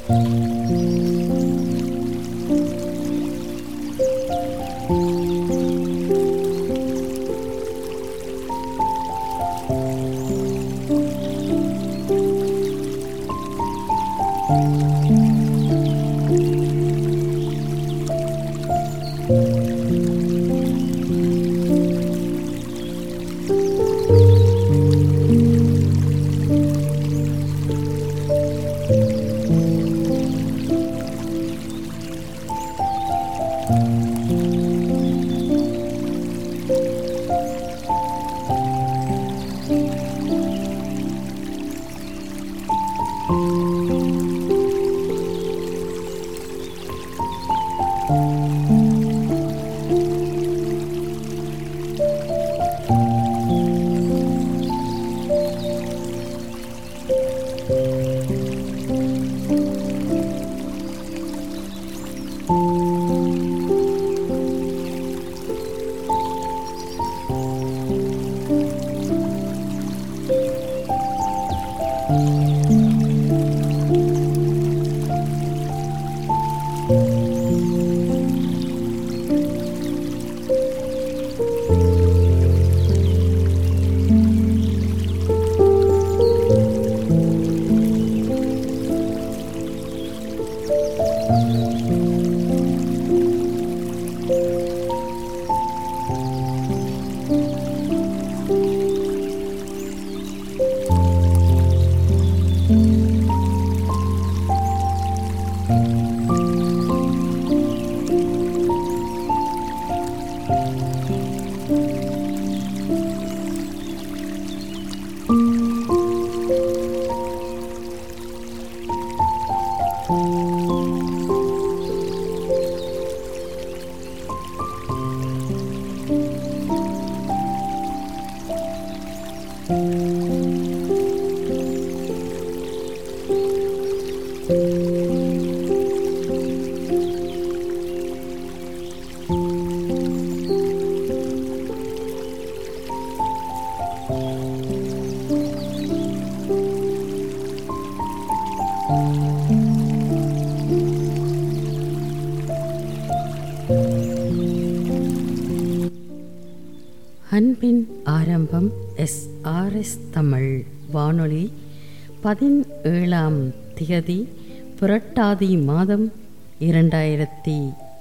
அன்பின் ஆரம்பம் S R S Tamil வானொலி பதினேழாம் திகதி புரட்டாதி மாதம் இரண்டாயிரத்தி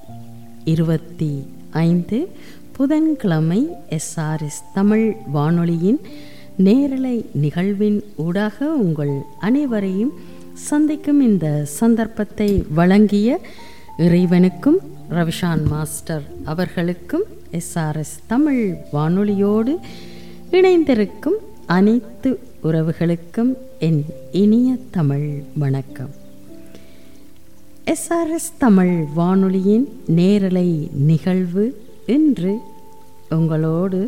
இருபத்தி ஐந்து புதன்கிழமை எஸ்ஆர்எஸ் தமிழ் வானொலியின் நேரலை நிகழ்வின் ஊடாக உங்கள் அனைவரையும் சந்திக்கும் இந்த சந்தர்ப்பத்தை வழங்கிய இறைவனுக்கும் ரவிஷான் மாஸ்டர் அவர்களுக்கும் எஸ்ஆர்எஸ் தமிழ் வானொலியோடு இணைந்திருக்கும் அனைத்து உறவுகளுக்கும் என் இனிய தமிழ் வணக்கம் எஸ்ஆர்எஸ் தமிழ் வானொலியின் நேரலை நிகழ்வு இன்று உங்களோடு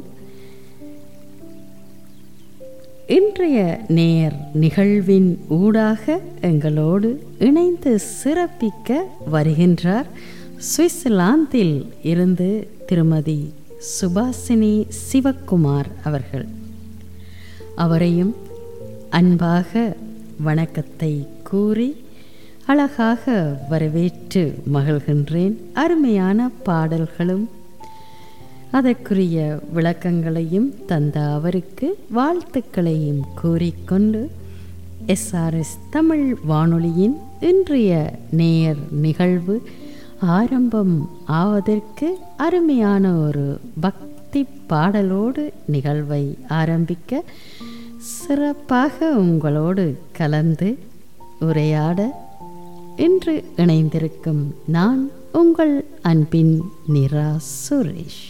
இன்றைய நேர் நிகழ்வின் ஊடாக எங்களோடு இணைந்து சிறப்பிக்க வருகின்றார் சுவிட்சர்லாந்தில் இருந்து திருமதி சுபாசினி சிவக்குமார் அவர்கள் அவரையும் அன்பாக வணக்கத்தை கூறி அழகாக வரவேற்று மகிழ்கின்றேன் அருமையான பாடல்களும் அதற்குரிய விளக்கங்களையும் தந்த அவருக்கு வாழ்த்துக்களையும் கூறிக்கொண்டு எஸ்ஆர்எஸ் தமிழ் வானொலியின் இன்றைய நேர் நிகழ்வு ஆரம்பம் ஆவதற்கு அருமையான ஒரு பக்தி பாடலோடு நிகழ்வை ஆரம்பிக்க சிறப்பாக உங்களோடு கலந்து உரையாட இன்று இணைந்திருக்கும் நான் உங்கள் அன்பின் நிரா சுரேஷ்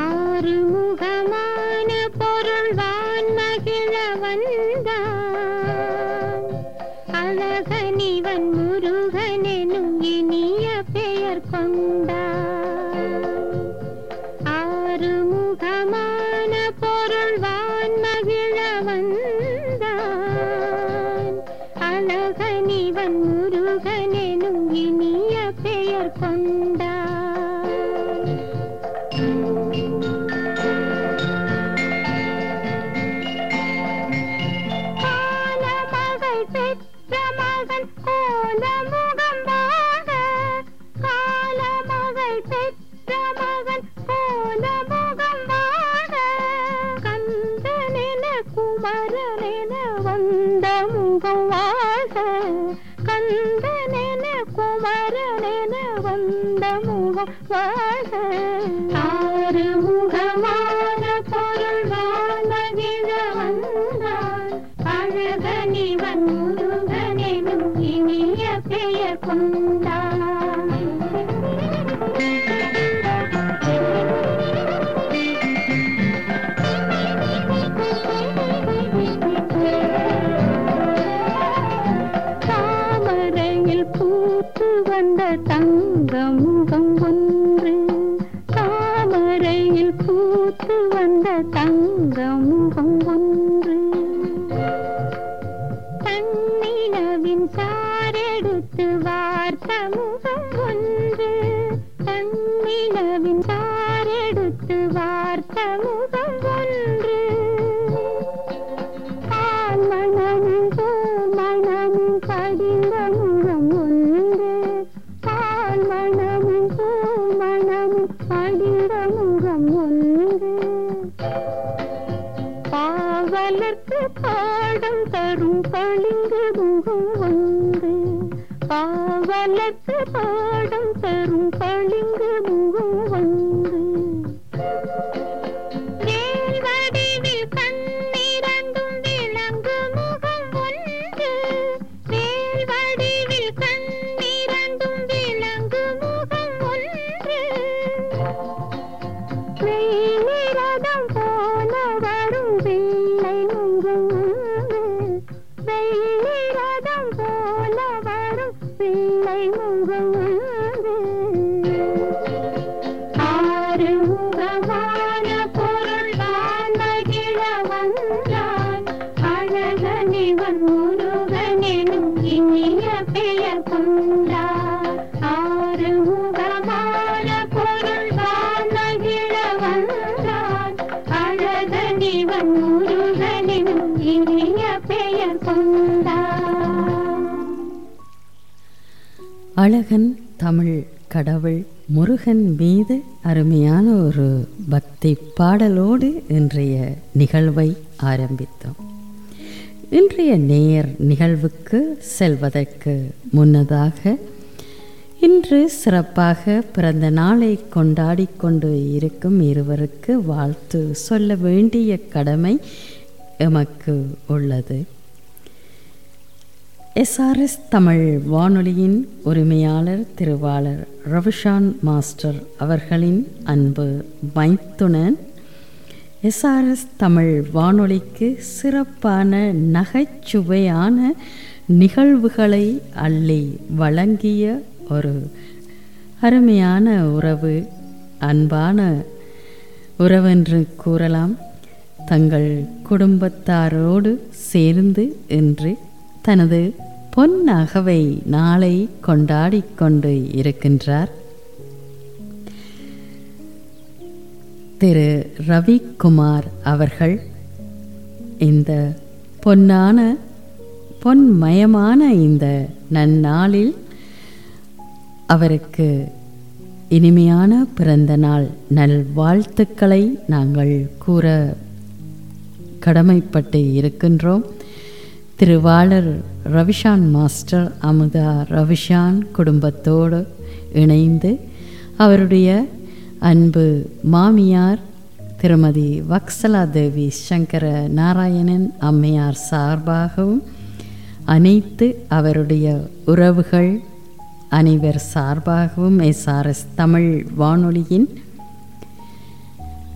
ஆறுமுகமான பொருள் வான் மகிழ வந்தார் அழகனிவன் முருகனெனும் இனிய பெயர் கொண்டார் ஆறுமுகமான பொருள் வான் மகிழ வந்தான் அழகனிவன் முருகனெனும் இனிய பெயர் கொண்டார் காலமகள் பெற்ற மகன் கோலமுகம் வாழ காலமகள் பெற்ற மகன் கோலமுகம் வாழ கந்தனென குமரனென வந்த முகம் வாழ கந்தனென குமரனென வந்த முகம் வாழ ஆறு முகமான பொருள் வாழகிழ வந்தான் அழகனிவன் முருகனெனும் இனிய பெயர் கொண்டான் தாமரையில் பூத்து வந்த தங்க முகம் ஒன்று தாமரையில் பூத்து வந்த தங்க முகம் ஒன்று தன்னிலவின் சாரெடுத்து வார்த்த முகம் ஒன்று தன்னிலவின் சாரெடுத்து வார்த்த முகம் ஒன்று பால் மணமும் பூ மணமும் படிந்த முகம் ஒன்று பால் மணமும் பூ மணமும் படிந்த முகம் ஒன்று பாவலர்க்கு பாடம் தரும் பளிங்கு முகம் ஒன்று பாவலர்க்கு பாடம் தரும் பளிங்கு முகம் ஒன்று வேல் வடிவில் கண்ணிரண்டும் விளங்கு முகம் ஒன்று வேல் வடிவில் கண்ணிரண்டும் விளங்கு முகம் ஒன்று வெயிலிரதம் போல வரும் வெள்ளை முகம் வெயிலிரதம் போல வரும் வெள்ளை முகம் ஆறு முகமான பொருள் வான்மகிழ வந்தான் அழகனிவன் முருகனெனும் இனிய பெயர் கொண்டார் ஆறு முகமான பொருள் வான்மகிழ வந்தான் அழகனிவன் முருகனெனும் இனிய பெயர் கொண்டார் அழகன் தமிழ் கடவுள் முருகன் மீது அருமையான ஒரு பக்தி பாடலோடு இன்றைய நிகழ்வை ஆரம்பித்தோம் இன்றைய நேர் நிகழ்வுக்கு செல்வதற்கு முன்னதாக இன்று சிறப்பாக பிறந்த நாளை கொண்டாடி கொண்டு இருக்கும் இருவருக்கு வாழ்த்து சொல்ல வேண்டிய கடமை எமக்கு உள்ளது எஸ்ஆர்எஸ் தமிழ் வானொலியின் உரிமையாளர் திருவாளர் ரவிஷான் மாஸ்டர் அவர்களின் அன்பு மைத்துனன் எஸ்ஆர்எஸ் தமிழ் வானொலிக்கு சிறப்பான நகைச்சுவையான நிகழ்வுகளை அள்ளி வழங்கிய ஒரு அருமையான உறவு அன்பான உறவென்று கூறலாம் தங்கள் குடும்பத்தாரோடு சேர்ந்து இன்று தனது பொன் அகவை நாளை கொண்டாடி கொண்டு இருக்கின்றார் திரு ரவிக்குமார் அவர்கள் இந்த பொன்னான பொன்மயமான இந்த நன்னாளில் அவருக்கு இனிமையான பிறந்த நாள் நல்வாழ்த்துக்களை நாங்கள் கூற கடமைப்பட்டு இருக்கின்றோம் திருவாளர் ரவிஷான் மாஸ்டர் அமுதா ரவிஷான் குடும்பத்தோடு இணைந்து அவருடைய அன்பு மாமியார் திருமதி வக்சலா தேவி சங்கர நாராயணன் அம்மையார் சார்பாகவும் அனைத்து அவருடைய உறவுகள் அனைவர் சார்பாகவும் எஸ்ஆர்எஸ் தமிழ் வானொலியின்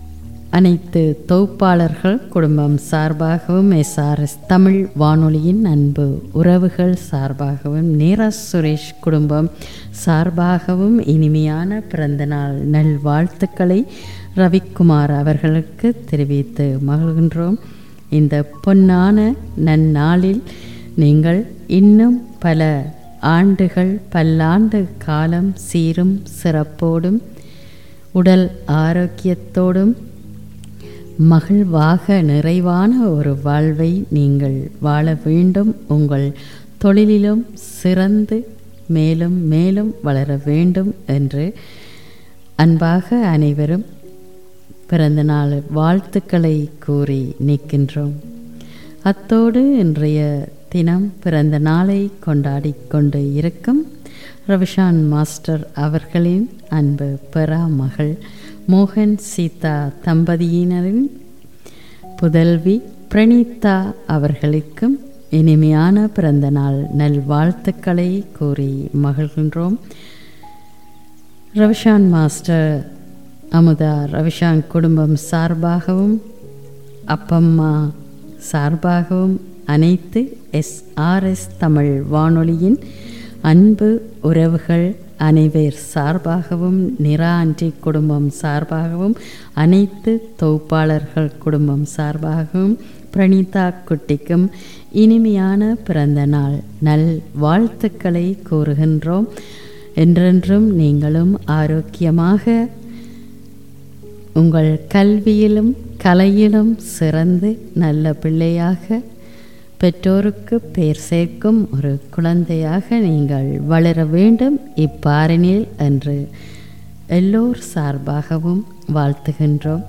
அனைத்து தொகுப்பாளர்கள் குடும்பம் சார்பாகவும் எஸ்ஆர்எஸ் தமிழ் வானொலியின் அன்பு உறவுகள் சார்பாகவும் நீரஸ் சுரேஷ் குடும்பம் சார்பாகவும் இனிமையான பிறந்தநாள் நல்வாழ்த்துக்களை ரவிக்குமார் அவர்களுக்கு தெரிவித்து மகிழ்கின்றோம் இந்த பொன்னான நன்னாளில் நீங்கள் இன்னும் பல ஆண்டுகள் பல்லாண்டு காலம் சீரும் சிறப்போடும் உடல் ஆரோக்கியத்தோடும் மகிழ்வாக நிறைவான ஒரு வாழ்வை நீங்கள் வாழ வேண்டும் உங்கள் தொழிலிலும் சிறந்து மேலும் மேலும் வளர வேண்டும் என்று அன்பாக அனைவரும் பிறந்த நாள் வாழ்த்துக்களை கூறி நிற்கின்றோம் அத்தோடு இன்றைய தினம் பிறந்த நாளை கொண்டாடி கொண்டு இருக்கும் ரவிஷான் மாஸ்டர் அவர்களின் அன்பு பெறா மகள் மோகன் சீதா தம்பதியினரின் புதல்வி பிரணீதா அவர்களுக்கும் இனிமையான பிறந்த நாள் நல்வாழ்த்துக்களை கூறி மகிழ்கின்றோம் ரவிஷான் மாஸ்டர் அமுதா ரவிஷான் குடும்பம் சார்பாகவும் அப்பம்மா சார்பாகவும் அனைத்து எஸ்ஆர்எஸ் தமிழ் வானொலியின் அன்பு உறவுகள் அனைவர் சார்பாகவும் நிரா ஆண்டி குடும்பம் சார்பாகவும் அனைத்து தொகுப்பாளர்கள் குடும்பம் சார்பாகவும் பிரணீதா குட்டிக்கும் இனிமையான பிறந்த நாள் நல் வாழ்த்துக்களை கூறுகின்றோம் என்றென்றும் நீங்களும் ஆரோக்கியமாக உங்கள் கல்வியிலும் கலையிலும் சிறந்து நல்ல பிள்ளையாக பெற்றோருக்கு பேர் சேர்க்கும் ஒரு குழந்தையாக நீங்கள் வளர வேண்டும் இப்பாரினில் என்று எல்லோர் சார்பாகவும் வாழ்த்துகின்றோம்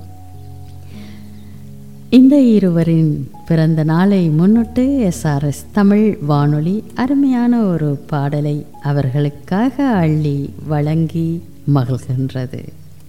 இந்த இருவரின் பிறந்த நாளை முன்னிட்டு எஸ்ஆர்எஸ் தமிழ் வானொலி அருமையான ஒரு பாடலை அவர்களுக்காக அள்ளி வழங்கி மகிழ்கின்றது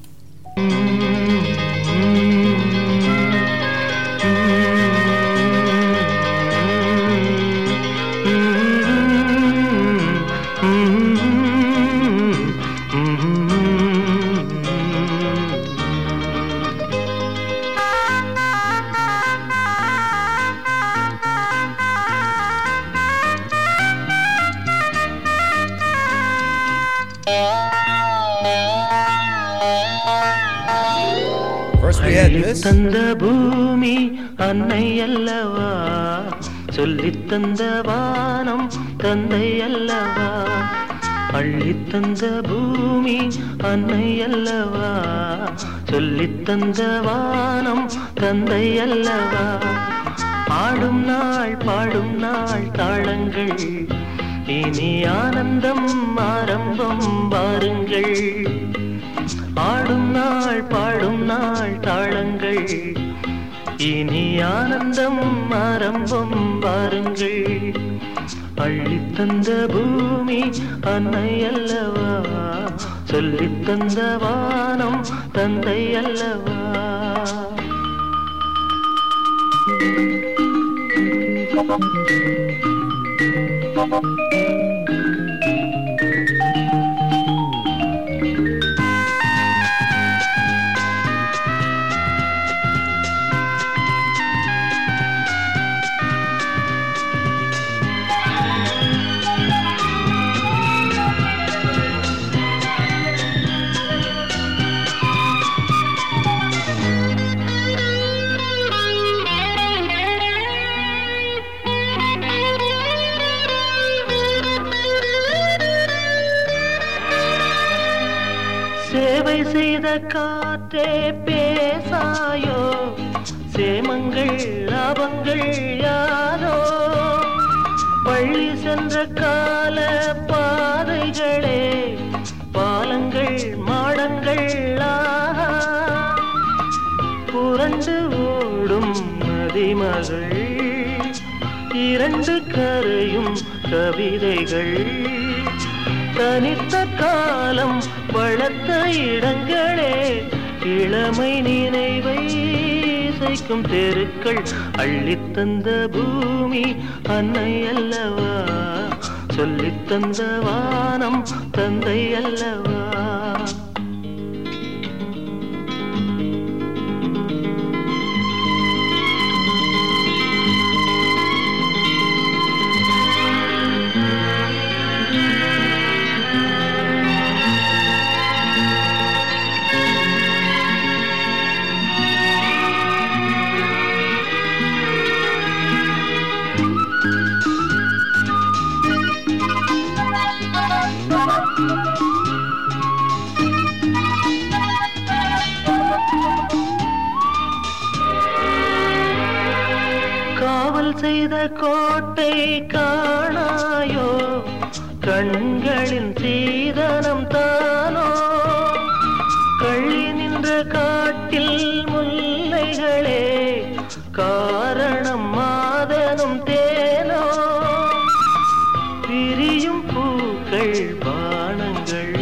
First we had this. தந்த பூமி அன்னை அல்லவா சொல்லித் தந்த வானம் தந்தை அல்லவா அள்ளித் தந்த பூமி அன்னை அல்லவா சொல்லித் தந்த வானம் தந்தை அல்லவா ஆடும் நாள் பாடும் நாள் தாளங்கள் இனி ஆனந்தம் ஆரம்பம் வாருங்கள் ஆடும் நாள் பாடும் நாள் தாளங்கள் இனி ஆனந்தம் ஆரம்பம் வாருங்கள் அள்ளித் தந்த பூமி அன்னை அல்லவா சொல்லித் தந்த வானம் தந்தை அல்லவா சேவை செய்த காற்றே பேசாயோ சேமங்கள் லாபங்கள் யாரோ பள்ளி சென்ற கால பாதைகளே பாலங்கள் மாடங்கள் ஆஹா புரண்டு ஓடும் நதிமகள் இரண்டு கரையும் கவிதைகள் தனித்த காலம் வளர்த்த இடங்களே இளமை நினைவை இசைக்கும் தெருக்கள் அள்ளித் தந்த பூமி அன்னை அல்லவா சொல்லித் தந்த வானம் தந்தை அல்லவா காவல் செய்த கோட்டை காணாயோ கண்களின் சீதனம் தானோ கள்ளி நின்ற காட்டில் முல்லைகளே காரணம் மாதனும் தேனோ பிரியும் பூக்கள் பானங்கள்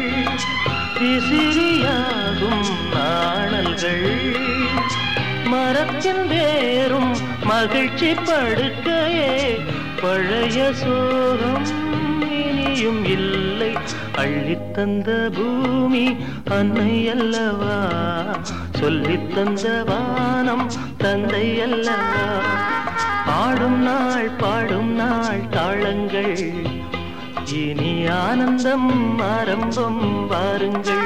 விசிறியாகும் நாணல்கள் மரத்தின் வேறும் மகிழ்ச்சி படுக்கையே பழைய சோகம் இனியும் இல்லை அள்ளித்தந்த பூமி அன்னை அல்லவா சொல்லித் தந்த வானம் தந்தை அல்லவா பாடும் நாள் பாடும் நாள் தாளங்கள் இனி ஆனந்தம் ஆரம்பம் வாருங்கள்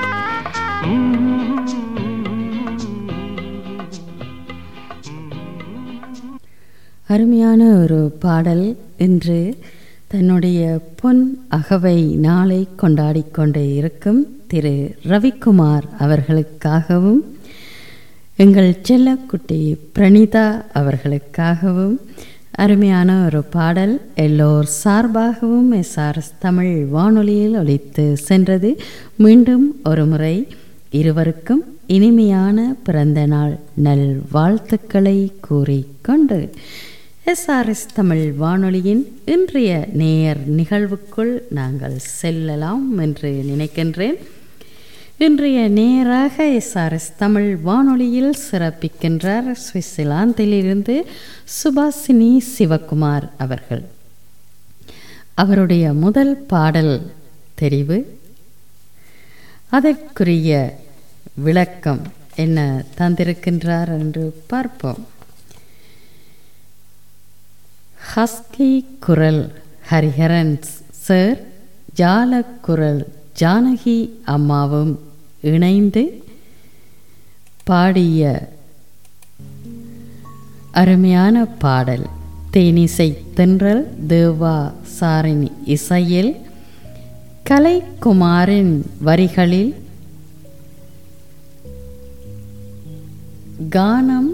அருமையான ஒரு பாடல் இன்று தன்னுடைய பொன் அகவை நாளை கொண்டாடிக் கொண்டே இருக்கும் திரு ரவிக்குமார் அவர்களுக்காகவும் எங்கள் செல்லக்குட்டி பிரணிதா அவர்களுக்காகவும் அருமையான ஒரு பாடல் எல்லோர் சார்பாகவும் எஸ்ஆர்எஸ் தமிழ் வானொலியில் ஒலித்து சென்றது மீண்டும் ஒரு முறை இருவருக்கும் இனிமையான பிறந்த நாள் நல் வாழ்த்துக்களை கூறிக்கொண்டு எஸ்ஆர்எஸ் தமிழ் வானொலியின் இன்றைய நேயர் நிகழ்வுக்குள் நாங்கள் செல்லலாம் என்று நினைக்கின்றேன் இன்றைய நேராக எஸ்ஆர்எஸ் தமிழ் வானொலியில் சிறப்பிக்கின்றார் சுவிட்சர்லாந்திலிருந்து சுபாசினி சிவகுமார் அவர்கள் அவருடைய முதல் பாடல் தெரிவு அதற்குரிய விளக்கம் என்ன தந்திருக்கின்றார் என்று பார்ப்போம் ஹஸ்கி குரல் ஹரிஹரன் சார் ஜாலக்குரல் ஜானகி அம்மாவும் இணைந்து பாடிய அருமையான பாடல் தேனிசை தென்றல் தேவா சாரின் இசையில் கலைக்குமாரின் வரிகளில் கானம்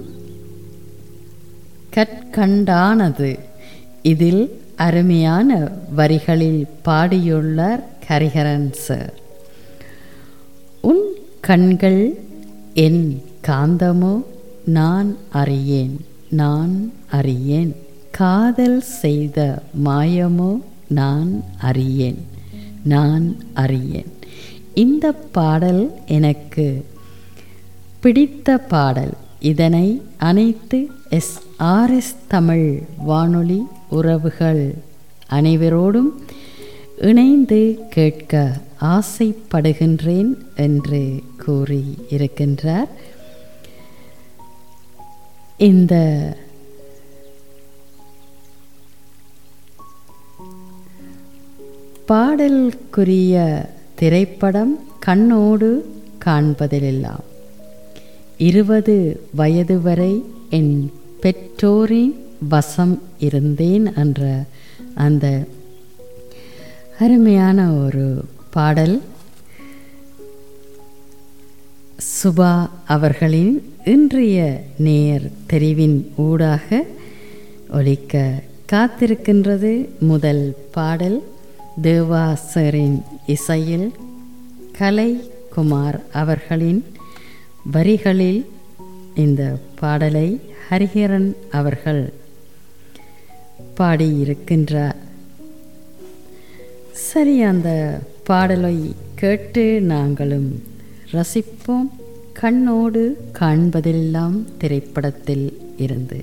கற்கண்டானது இதில் அருமையான வரிகளில் பாடியுள்ளார் ஹரிஹரன் சார் உன் கண்கள் என் காந்தமோ நான் அறியேன் நான் அறியேன் காதல் செய்த மாயமோ நான் அறியேன் நான் அறியேன் இந்த பாடல் எனக்கு பிடித்த பாடல் இதனை அனைத்து எஸ்ஆர்எஸ் தமிழ் வானொலி உறவுகள் அனைவரோடும் இணைந்து கேட்க ஆசைப்படுகின்றேன் என்று கூறி இருக்கின்றார் இந்த பாடலுக்குரிய திரைப்படம் கண்ணோடு காண்பதிலெல்லாம் இருபது வயது வரை என் பெற்றோரின் வசம் இருந்தேன் என்ற அந்த அருமையான ஒரு பாடல் சுபா அவர்களின் இன்றைய நேர் தெரிவின் ஊடாக ஒலிக்க காத்திருக்கின்றது முதல் பாடல் தேவாசரின் இசையில் கலை குமார் அவர்களின் வரிகளில் இந்த பாடலை ஹரிஹரன் அவர்கள் பாடியிருக்கின்றார் சரி அந்த பாடலை கேட்டு நாங்களும் ரசிப்போம் கண்ணோடு காண்பதெல்லாம் திரைப்படத்தில் இருந்து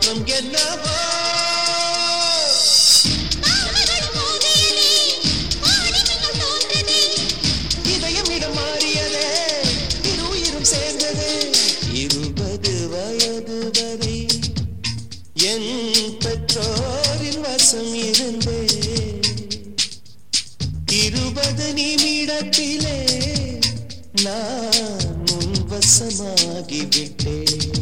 மாற்றம் என்னவோ இதயம் இடம் மாறியதே இரு உயிரும் சேர்ந்ததே இருபது வயது வரை என் பெற்றோரின் வசம் இருந்தே இருபது நிமிடத்திலே நான் உன் வசமாகிவிட்டேன்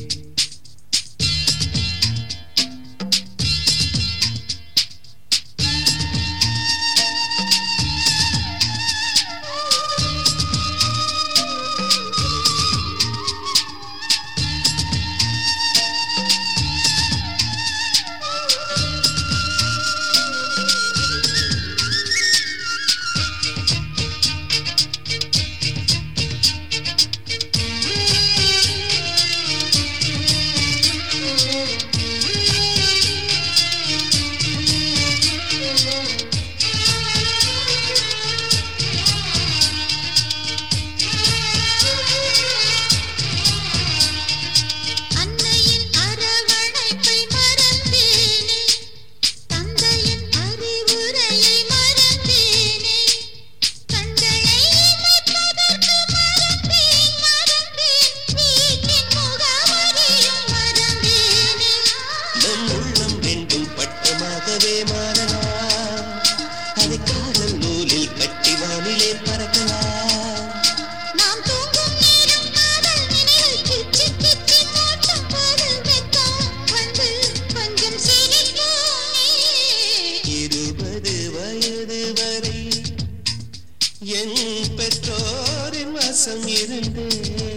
அன்னையின் அரவணைப்பை மறந்தேனே தந்தையின் அறிவுரையை மறந்தேனே கண்களை இமைப்பதற்கு மறந்தேன் மறந்தேன் வீட்டின் முகவரியும் மறந்தேனே நம் உள்ளம் ரெண்டும் பட்டமாகவே மாறலாம் அதை காதல் நூலில் கட்டி வானிலே பறக்கலாம் நாம் தூங்கும் நேரம் காதல் நினைவில் கிச்சு கிச்சு மூட்டும் போது வெக்கம் வந்து கொஞ்சம் சிரிப்போமே இருபது வயது வரை என் பெற்றோரின் வசம் இருந்தே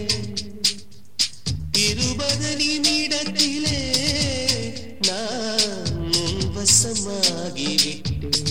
இருபது நிமிடத்திலே நான் உன் வசமாகிவிட்டேன்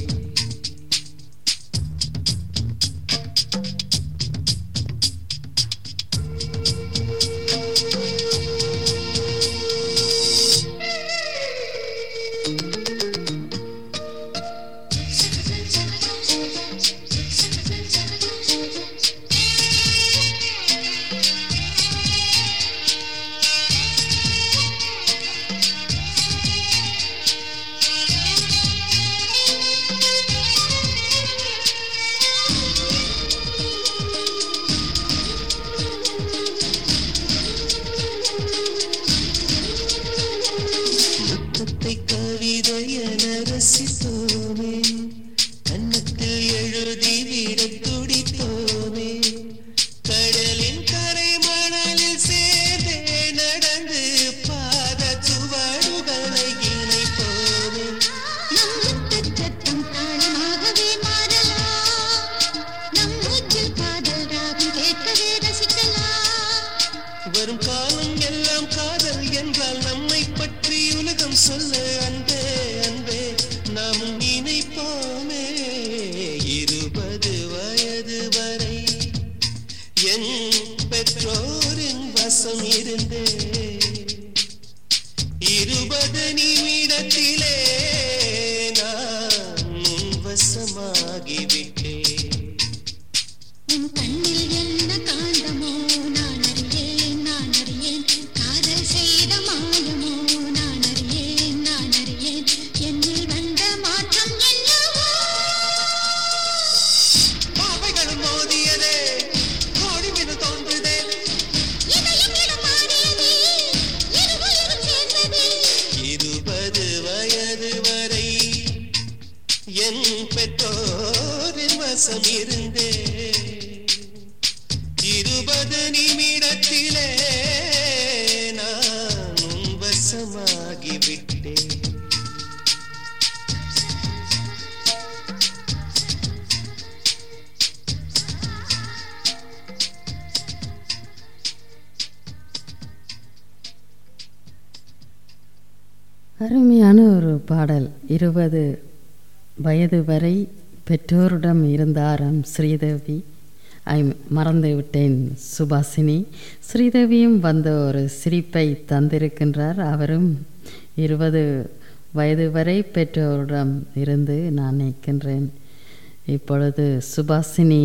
முத்தத்தை கவிதை என ரசித்தோமே கன்னத்தில் எழுதி விட துடித்தோமே கடலின் கரை மணலில் சேர்ந்தே நடந்து பாத சுவடுகளை இணைப்போமே நம் முத்தச் சத்தம் தாளமாகவே மாறலாம் நம் மூச்சில் காதல் ராகம் கேட்கவே ரசிக்கலாம் வரும் காலம் எல்லாம் காதல் என்றால் நம்மை பற்றி உலகம் சொல்ல அன்பே அன்பே நாம் நினைப்போமே இருபது வயது வரை என் பெற்றோரின் வசம் இருந்தே இருபது நிமிடத்திலே நான் உன் வசமாகிவிட்டேன் உன் கண்ணில் என்ன காந்தமோ நான் அறியேன் நான் அறியேன் காதல் செய்த மாயமோ நான் அறியேன் நான் அறியேன் என்னில் வந்த மாற்றம் என்னவோ பாவைகளும் மோதியதே கோடி மீது தோன்றுதே இதயம் இடம் மாறியதே இருவரும் சேர்ந்ததே இருபது வயது வரை என் பெற்றோரின் வசம் இருந்தே இருபது நிமிடத்திலே நான் உன் வசமாகிவிட்டேன் அருமையான ஒரு பாடல் இருபது வயது வரை பெற்றோரிடம் இருந்தாராம் ஸ்ரீதேவி ஐ மறந்து விட்டேன் சுபாசினி ஸ்ரீதேவியும் வந்த ஒரு சிரிப்பை தந்திருக்கின்றார் அவரும் இருபது வயது வரை பெற்றோரிடம் இருந்து நான் நிற்கின்றேன் இப்பொழுது சுபாசினி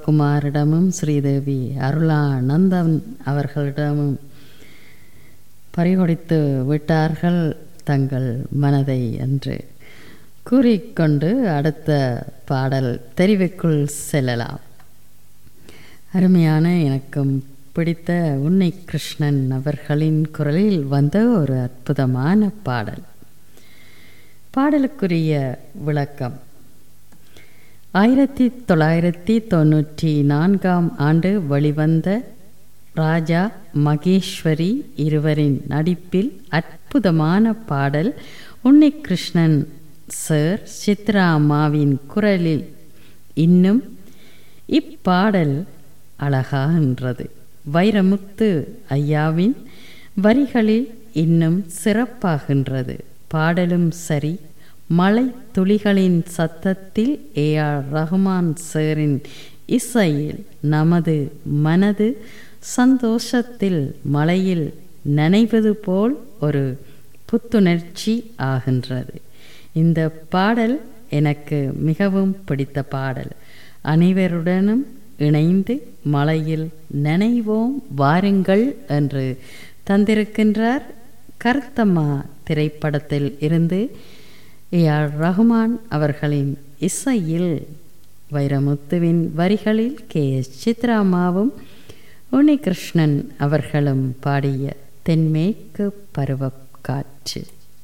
சிவகுமாரிடமும் ஸ்ரீதேவி அருளானந்தன் அவர்களிடமும் பறிகொடுத்து விட்டார்கள் தங்கள் மனதை என்று கூறிக்கொண்டு அடுத்த பாடல் தெரிவுக்குள் செல்லலாம் அருமையான எனக்கும் பிடித்த உன்னை கிருஷ்ணன் அவர்களின் குரலில் வந்த ஒரு அற்புதமான பாடல் பாடலுக்குரிய விளக்கம் ஆயிரத்தி தொள்ளாயிரத்தி தொண்ணூற்றி நான்காம் ஆண்டு வெளிவந்த ராஜா மகேஸ்வரி இருவரின் நடிப்பில் அற்புதமான பாடல் உன்னிகிருஷ்ணன் சார் சித்ரா அம்மாவின் குரலில் இன்னும் இப்பாடல் அழகாகின்றது வைரமுத்து ஐயாவின் வரிகளில் இன்னும் சிறப்பாகின்றது பாடலும் சரி மழை துளிகளின் சத்தத்தில் ஏ ஆர் ரஹ்மான் சாரின் இசையில் நமது மனது சந்தோஷத்தில் மழையில் நனைவது போல் ஒரு புத்துணர்ச்சி ஆகின்றது இந்த பாடல் எனக்கு மிகவும் பிடித்த பாடல் அனைவருடனும் இணைந்து மலையில் நனைவோம் வாருங்கள் என்று தந்திருக்கின்றார் கருத்தம்மா திரைப்படத்தில் இருந்து ஏ ஆர் ரஹ்மான் அவர்களின் இசையில் வைரமுத்துவின் வரிகளில் கே எஸ் சித்ராமாவும் உன்னிகிருஷ்ணன் அவர்களும் பாடிய தென்மேற்கு பருவக் காற்று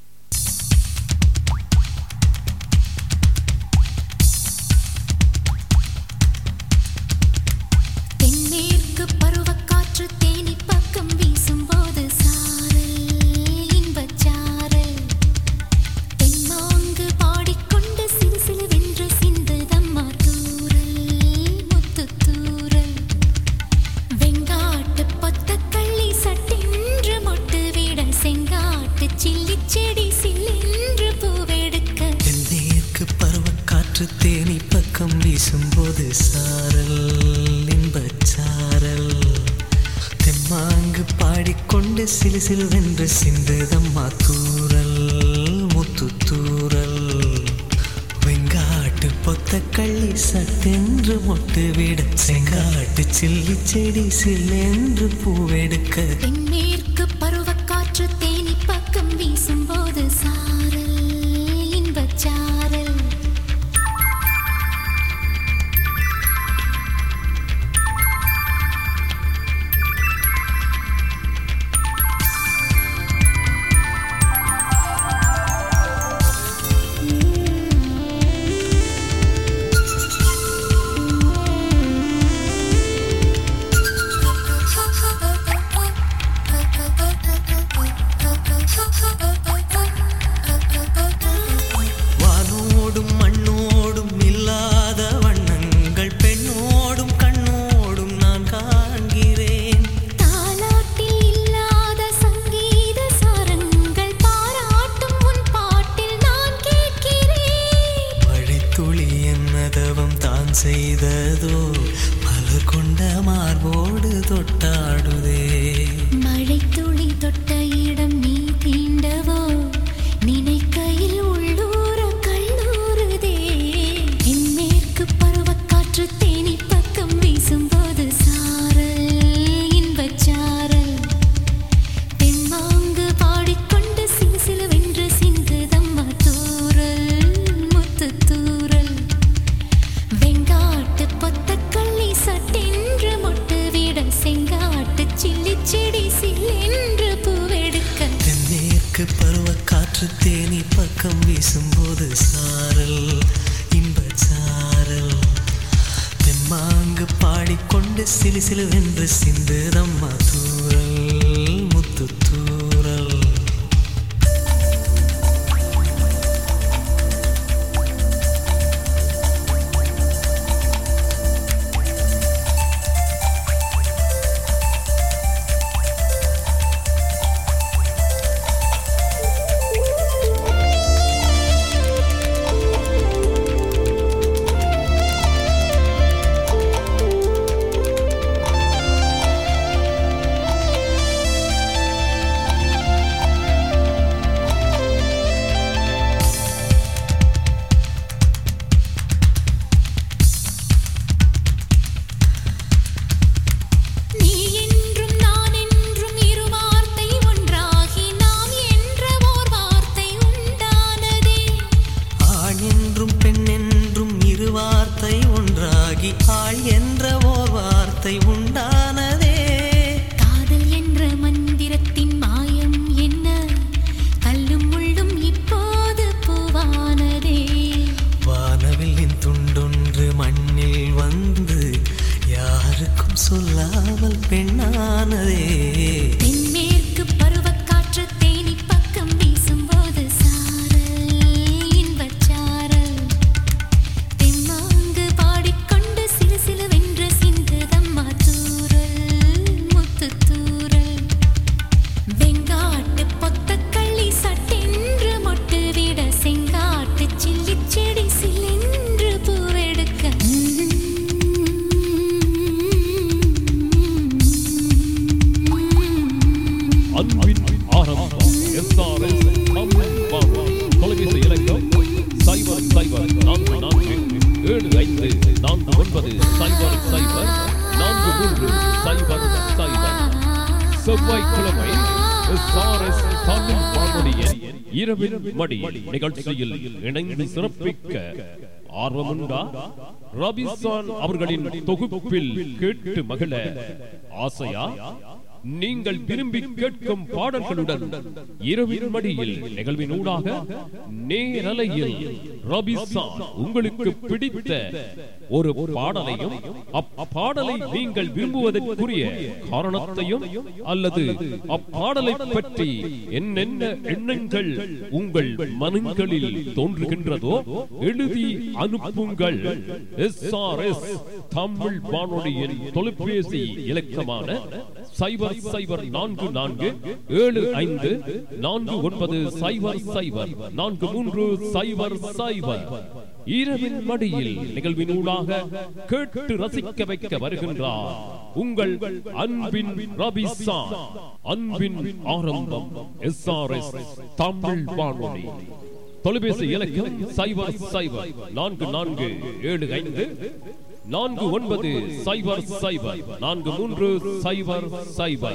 தென்மேற்கு பருவக்காற்று தேனி பக்கம் வீசும்போது சாரல் இன்பச் சாரல் தென்மாங்கு பாடிக்கொண்டு சிறு சிலுவென்று சிந்துதம்மா தூறல் முத்துத் தூறல் வெங்காட்டு பொத்தக்கள்ளி சட்டென்று மொட்டு விட செங்காட்டு சில்லிச் செடி சில்லென்று பூவெடுக்க தென்மேற்கு பருவக்காற்று தேனி பக்கம் வீசும்போது சாரல் இன்பச் சாரல் தெம்மாங்கு பாடிக்கொண்டு சிலு சிலுவென்று சிந்துதம்மா தூறல் முத்து தூறல் வெங்காட்டு பொத்த கள்ளி சட்டென்று மொட்டு விட செங்காட்டு சில்லி செடி சில்லென்று பூவெடுக்க தென்மேற்கு பருவக்காற்று தேனி பக்கம் வீசும்போது சாரல் இன்பச் சாரல் வானோடும் மண்ணோடும் இல்லாத வண்ணங்கள் பெண்ணோடும் கண்ணோடும் நான் காண்கிறேன் தாலாட்டில் இல்லாத சங்கீத சாரங்கள் பாராட்டும் உன் பாட்டில் நான் கேட்கிறேன் மழைத்துளி என்னதவம் தான் செய்ததோ மலர் கொண்ட மார்போடு தொட்டாடுதே மழைத்துளி தொட்ட இடம் நீ தீண்டவோ நினைக்கையில் உள்ளூர கல்லூருதே என் மேற்கு பருவக்காற்று தேனி பக்கம் வீசும்போது சாரல் இன்பச் சாரல் தெம்மாங்கு பாடிக்கொண்டு சிலு சிலுவென்று சிந்துதம்மா தூறல் முத்து தூறல் வெங்காட்டு பொத்தக்கள்ளி சட்டென்று மொட்டு விட செங்காட்டு சில்லி செடி சில்லென்று பூவெடுக்க தென்மேற்கு பருவக்காற்று தேனி பக்கம் வீசும்போது சாரல் இன்பச் சாரல் தெம்மாங்கு பாடிக்கொண்டு சிலு சிலுவென்று சிந்துதம்மா தூறல் முத்து தூறல் தென்மேற்கு அன்பின் ஆரம்பம் எஸ்ஆர்எஸ் தமிழ் வானொலி தொலைபேசி இலக்கம் சைபர் சைபர் நான்கு நான்கு ஏழு ஐந்து நான்கு ஒன்பது சைபர் சைபர் நான்கு மூன்று சைபர் சைபர் செவ்வாய்க்கிழமை எஸ்ஆர்எஸ் தமிழ் வானொலியின் இரவின் மடி நிகழ்ச்சியில் இணைந்து சிறப்பிக்க ஆர்வமுண்டா ரபிசான் அவர்களின் தொகுப்பில் கேட்டு மகிழ ஆசையா நீங்கள் விரும்பி கேட்கும் பாடல்களுடன் இரவின் மடியில் நிகழ்வின் ஊடாக நேரலையில் ரபிசான் உங்களுக்கு பிடித்த ஒரு பாடலையும் அப்பாடலை நீங்கள் விரும்புவதற்குரிய காரணத்தையும் அல்லது அப்பாடலை பற்றி என்னென்ன எண்ணங்கள் உங்கள் மனங்களில் தோன்றுகின்றதோ எழுதி அனுப்புங்கள் எஸ்ஆர்எஸ் தமிழ் வானொலியின் தொலைபேசி இலக்கமான சைபர் சைபர் நான்கு நான்கு ஏழு ஐந்து நான்கு ஒன்பது சைபர் சைபர் நான்கு மூன்று சைபர் சைபர் இரவின் மடியில் நிகழ்வின் ஊடாக கேட்டு ரசிக்க வைக்க வருகின்றார் உங்கள் அன்பின் ரபிசான் அன்பின் ஆரம்பம் எஸ்ஆர்எஸ் தமிழ் வானொலி தொலைபேசி இலக்கம் சைபர் சைபர் நான்கு நான்கு ஏழு ஐந்து நான்கு ஒன்பது சைபர் சைபர் நான்கு மூன்று சைபர் சைபர்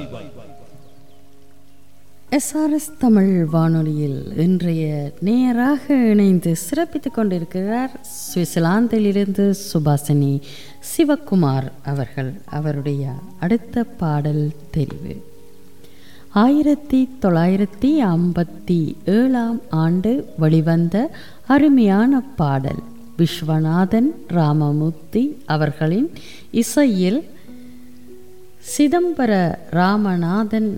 எஸ்ஆர்எஸ் தமிழ் வானொலியில் இன்றைய நேராக இணைந்து சிறப்பித்துக் கொண்டிருக்கிறார் சுவிட்சர்லாந்திலிருந்து சுபாசினி சிவக்குமார் அவர்கள் அவருடைய அடுத்த பாடல் தெரிவு ஆயிரத்தி தொள்ளாயிரத்தி ஐம்பத்தி ஏழாம் ஆண்டு வெளிவந்த அருமையான பாடல் விஸ்வநாதன் ராமமூர்த்தி அவர்களின் இசையில் சிதம்பர ராமநாதன்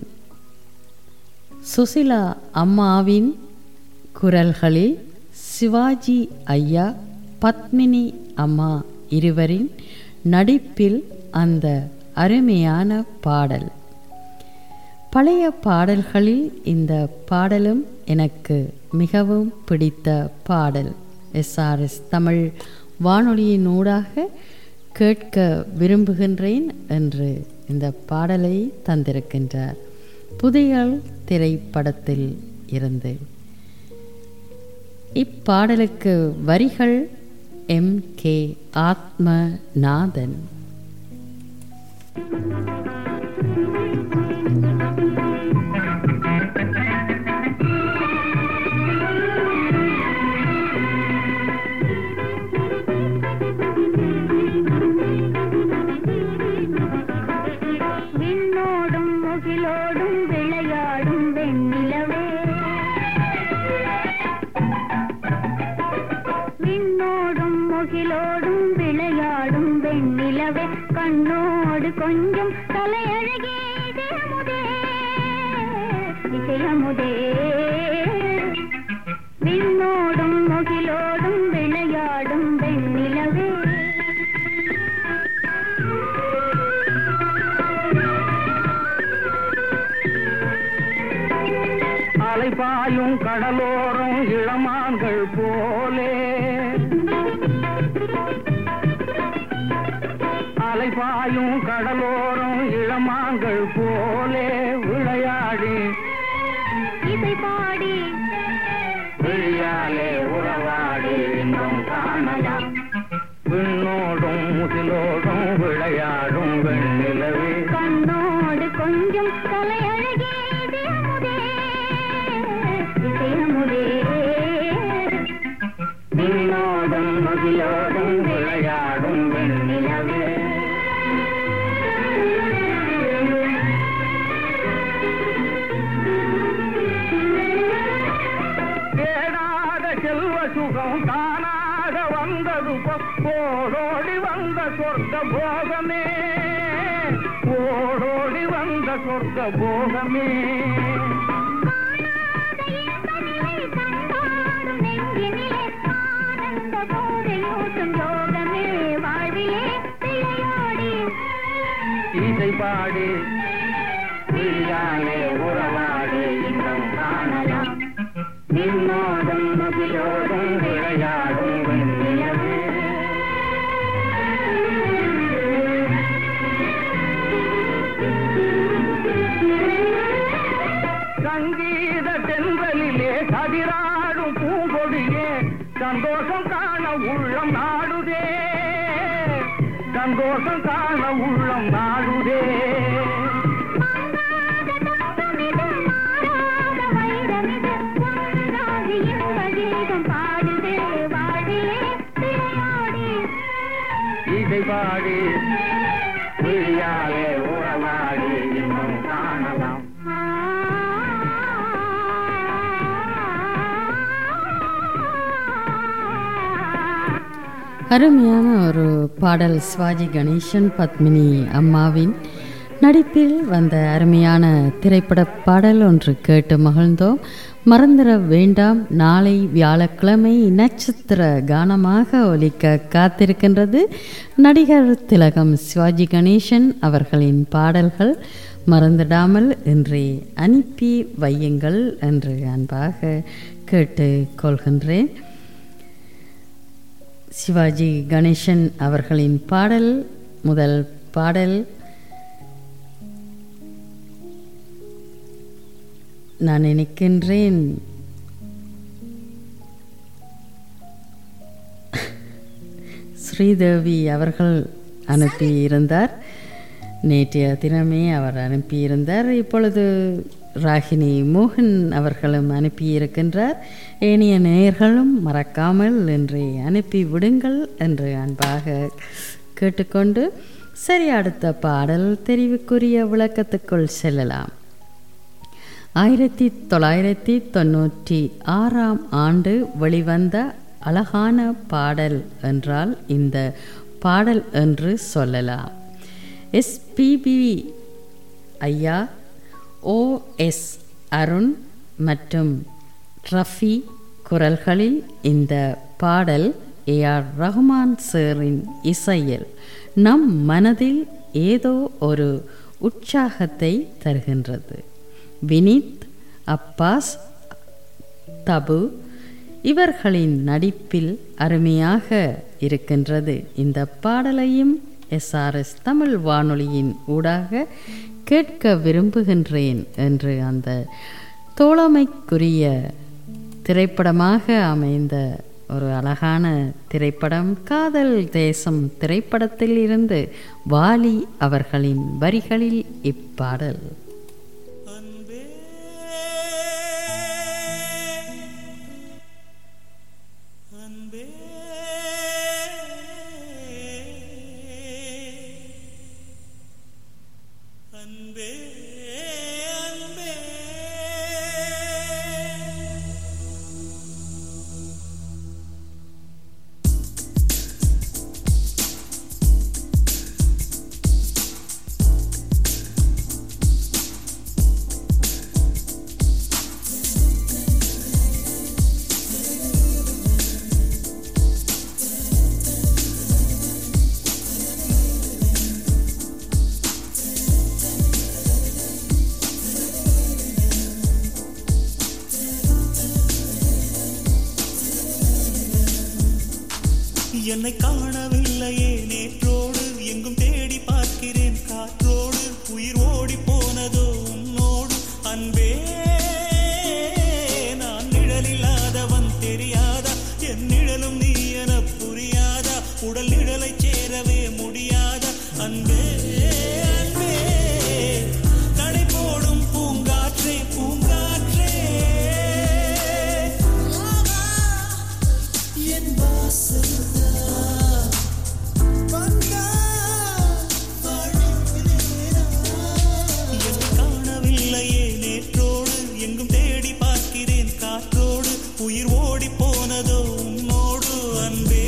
சுசிலா அம்மாவின் குரல்களில் சிவாஜி ஐயா பத்மினி அம்மா இருவரின் நடிப்பில் அந்த அருமையான பாடல் பழைய பாடல்களில் இந்த பாடலும் எனக்கு மிகவும் பிடித்த பாடல் எஸ்ஆர்எஸ் தமிழ் வானொலியின் ஊடாக கேட்க விரும்புகின்றேன் என்று இந்த பாடலை தந்திருக்கின்றார் புதையல் திரைப்படத்தில் இருந்து இப்பாடலுக்கு வரிகள் எம் கே ஆத்மநாதன் விண்ணோடும் முகிலோடும் விளையாடும் வெண்ணிலவே விண்ணோடும் முகிலோடும் விளையாடும் வெண்ணிலவே கண்ணோடு கொஞ்சம் தலையழகே இசையமுதே இசையமுதே விண்ணோடும் முகிலோடும் விளையாடும் வெண்ணிலவே அலைபாயும் கடலோரம் இளமான்கள் போலே அலைபாயும் கடலோரம் இளமான்கள் போலே விளையாடி இசை பாடி விழியாலே உறவாடி இன்பம் காணலாம் விண்ணோடும் முகிலோடும் விளையாடும் வெண்ணிலவே கண்ணோடு கொஞ்சம் தலையழகே இதயமுதே இதயமுதே விண்ணோடும் முகிலோடும் விளையாடும் வெண்ணிலவே தேடாத செல்வ சுகம் தானாக வந்தது ஓடோடி வந்த சொர்க்க போகமே ஓடோடி வந்த சொர்க்க போகமே கண்டாடும் நெஞ்சினிலே ஆனந்த போதையூட்டும் யோகமே வாழ்விலே விளையாடி இசை பாடி விழியாலே உறவாடி இன்பம் காணலாம் விண்ணோடும் முகிலோடும் விளையாடும் வெண்ணிலவே சங்கீத தென்றலிலே கதிராடும் பூங்கொடியே சந்தோஷம் காண உள்ளம் நாடுதே சந்தோஷம் காண உள்ளம் நாடுதே இதை பாடி விழியாலே உறவாடி இன்னும் காணலாம் அருமையான ஒரு பாடல் சிவாஜி கணேசன் பத்மினி அம்மாவின் நடிப்பில் வந்த அருமையான திரைப்பட பாடல் ஒன்று கேட்டு மகிழ்ந்தோம் மறந்துட வேண்டாம் நாளை வியாழக்கிழமை நட்சத்திர கானமாக ஒலிக்க காத்திருக்கின்றது நடிகர் திலகம் சிவாஜி கணேசன் அவர்களின் பாடல்கள் மறந்துடாமல் இன்றே அனுப்பி வையுங்கள் என்று அன்பாக கேட்டு கொள்கின்றேன் சிவாஜி கணேசன் அவர்களின் பாடல் முதல் பாடல் நான் நினைக்கின்றேன் ஸ்ரீதேவி அவர்கள் அனுப்பியிருந்தார் நேற்றைய தினமே அவர் அனுப்பியிருந்தார் இப்பொழுது ராகினி மோகன் அவர்களும் அனுப்பியிருக்கின்றார் ஏனைய நேயர்களும் மறக்காமல் என்று அனுப்பி விடுங்கள் என்று அன்பாக கேட்டுக்கொண்டு சரி அடுத்த பாடல் தெரிவுக்குரிய விளக்கத்துக்குள் செல்லலாம் ஆயிரத்தி தொள்ளாயிரத்தி தொண்ணூற்றி ஆறாம் ஆண்டு வெளிவந்த அழகான பாடல் என்றால் இந்த பாடல் என்று சொல்லலாம் எஸ்பிபி ஐயா ஓஎஸ் அருண் மற்றும் ரஃபி குரல்களில் இந்த பாடல் ஏஆர் ரஹ்மான் சேரின் இசையில் நம் மனதில் ஏதோ ஒரு உற்சாகத்தை தருகின்றது வினித் அப்பாஸ் தபு இவர்களின் நடிப்பில் அருமையாக இருக்கின்றது இந்த பாடலையும் எஸ்ஆர்எஸ் தமிழ் வானொலியின் ஊடாக கேட்க விரும்புகின்றேன் என்று அந்த தோழமைக்குரிய திரைப்படமாக அமைந்த ஒரு அழகான திரைப்படம் காதல் தேசம் திரைப்படத்தில் இருந்து வாலி அவர்களின் வரிகளில் இப்பாடல் என்னை காணவில்லையே நேற்றோடு எங்கும் தேடி பார்க்கிறேன் காற்றோடு உயிர் ஓடி போனதோ உன்னோடு அன்பே நான் நிழலில்லாதவன் தெரியாதா என் நிழலும் நீ என புரியாதா உடல் நிழலை சேரவே முடியாதா அன்பே அன்பே கடை போடும் பூங்காற்றே பூங்காற்றே என் வாசல் என்னை காணவில்லையே நேற்றோடு எங்கும் தேடி பார்க்கிறேன் காற்றோடு உயிர் ஓடி போனதோ உன்னோடு அன்பே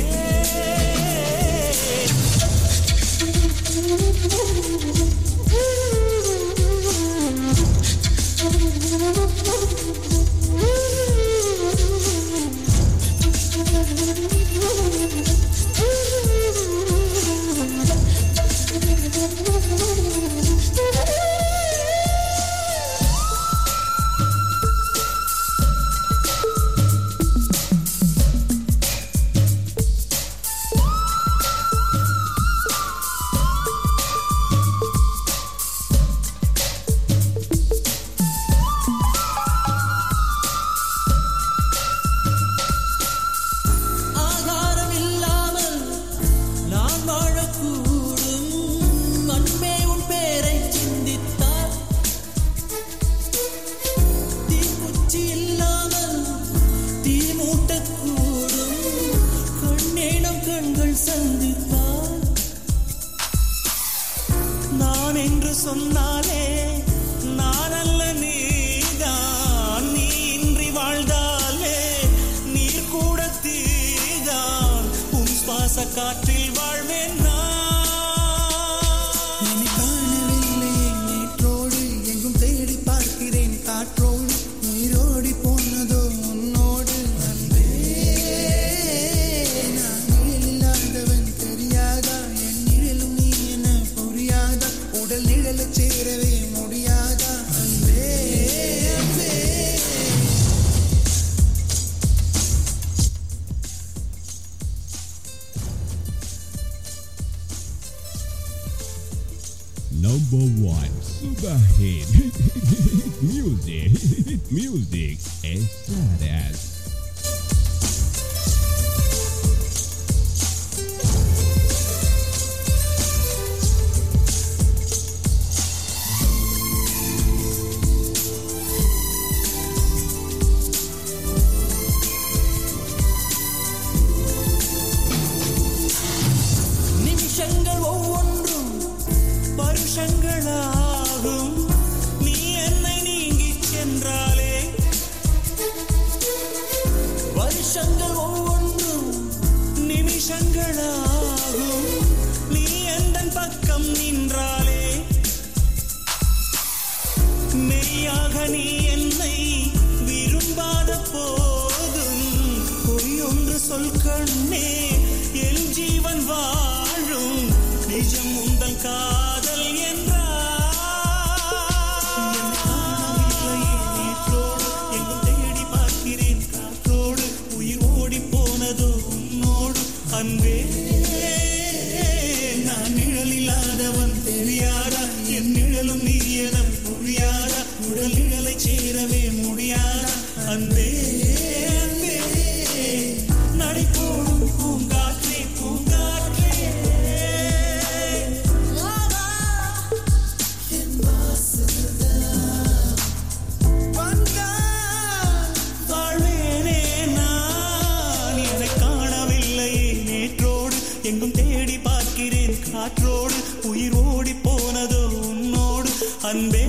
சொன்னாலே நான் அல்ல நீதான் நீ இன்றி வாழ்ந்தாலே நீர் கூட தீதான் உன் சுவாச காற்றில் வாழ்வேன் என்னை காணவில்லையே நேற்றோடு எங்கும் தேடி பார்க்கிறேன் காற்றோடு உயிரோடி போனதோ உன்னோடு அன்பே நான் நிழல் இல்லாதவன் தெரியாதா என் நிழலும் நீ என புரியாதா உடல் நிழலைச் சேரவே முடியாதா அன்பே அன்பே Number one, super hit music, music, Estadas. நிமிஷங்கள் ஒவ்வொன்றும் வருஷங்களாகும் நீ என்னை நீங்கி சென்றாலே வருஷங்கள் ஒவ்வொன்றும் நிமிஷங்களாகும் நீ எந்த பக்கம் நின்றாலே மெய்யாக நீ என்னை விரும்பாத போதும் பொய்யொன்று சொல் கண்ணே என் ஜீவன் வாழும் நிஜம் உந்தன் காதல் என்றோடு எங்கும் தேடி பார்க்கிறேன் காற்றோடு உயிர் ஓடி போனதோ உன்னோடு அன்பே நான் நிழல் இல்லாதவன் தெரியாதா என் நிழலும் நீ என புரியாதா உடல் நிழலை சேரவே முடியாதா அன்பே அன்பே நடைபோடும் பூங்காற்றே பூங்காற்றே என் வாசல்தான் வந்தால் வாழ்வேனே நான் என்னை காணவில்லையே நேற்றோடு எங்கும் தேடி பார்க்கிறேன் காற்றோடு உயிர் ஓடி போனதோ உன்னோடு அன்பே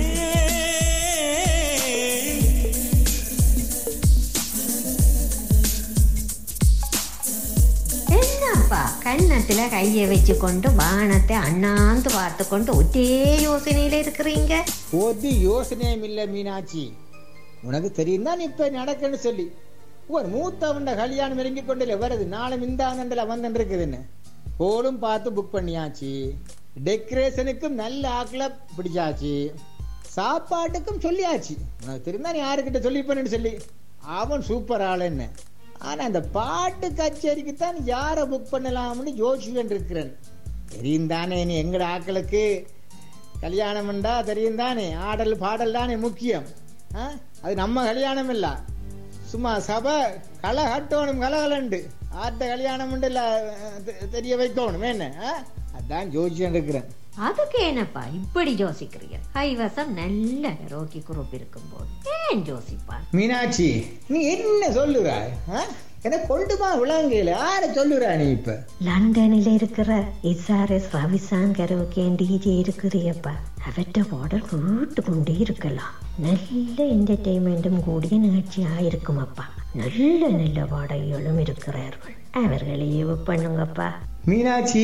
என்னப்பா கன்னத்துல கையை வச்சுக்கொண்டு வானத்தை அண்ணாந்து பார்த்து கொண்டு ஒரே யோசனையில இருக்கிறீங்க ஒரு யோசனையும் இல்லை மீனாட்சி உனக்கு தெரியும் தான் இப்ப நடக்குன்னு சொல்லி ஒரு மூத்தவண்ட கல்யாணம் இறங்கி கொண்டு வருது நாளை மிந்தாங்கண்டில் வந்துட்டு இருக்குதுன்னு ஹோலும் பார்த்து புக் பண்ணியாச்சு டெக்கரேஷனுக்கும் நல்ல ஆக்களை பிடிச்சாச்சு சாப்பாட்டுக்கும் சொல்லியாச்சு உனக்கு தெரியும் தான் யாருக்கிட்ட சொல்லிப்பேன்னு சொல்லி அவன் சூப்பர் ஆளுன்னு ஆனா அந்த பாட்டு கச்சேரிக்கு தான் யாரை புக் பண்ணலாம்னு யோசிச்சுட்டு இருக்கிறேன் தெரியும் தானே நீ எங்கட ஆக்களுக்கு கல்யாணம்ண்டா தெரியும் தானே ஆடல் பாடல் தானே முக்கியம் ஆ? அது நம்ம கல்யாணம் இல்ல சும்மா சபை களை கட்டணும் கலகலண்டு ஆட்ட கல்யாணம் இல்ல தெ- தெரிய வைக்கணும் என்ன ஆ? அதான் ஜோசியம் இருக்கிறேன் அதுக்கு என்னப்பா இப்படி யோசிக்கிறீங்க கைவசம் நல்ல ரோக்கி குரூப் இருக்கும்போது ஏன் யோசிப்பா மீனாட்சி நீ என்ன சொல்லுறாய் ஆ? எனக்கு கொண்டுமா விளங்கையில யார சொல்லுறா நீ இப்ப லண்டனில் இருக்கிற எஸ்ஆர்எஸ் ரவிசாங்கர் டிஜே இருக்கிறியப்பா அவற்ற பாடல் கேட்டு கொண்டே இருக்கலாம் நல்ல என்டர்டெயின்மெண்ட்டும் கூடிய நிகழ்ச்சியாக இருக்குமப்பா நல்ல நல்ல பாடகிகளும் இருக்கிறார்கள் அவர்களையே பண்ணுங்கப்பா மீனாட்சி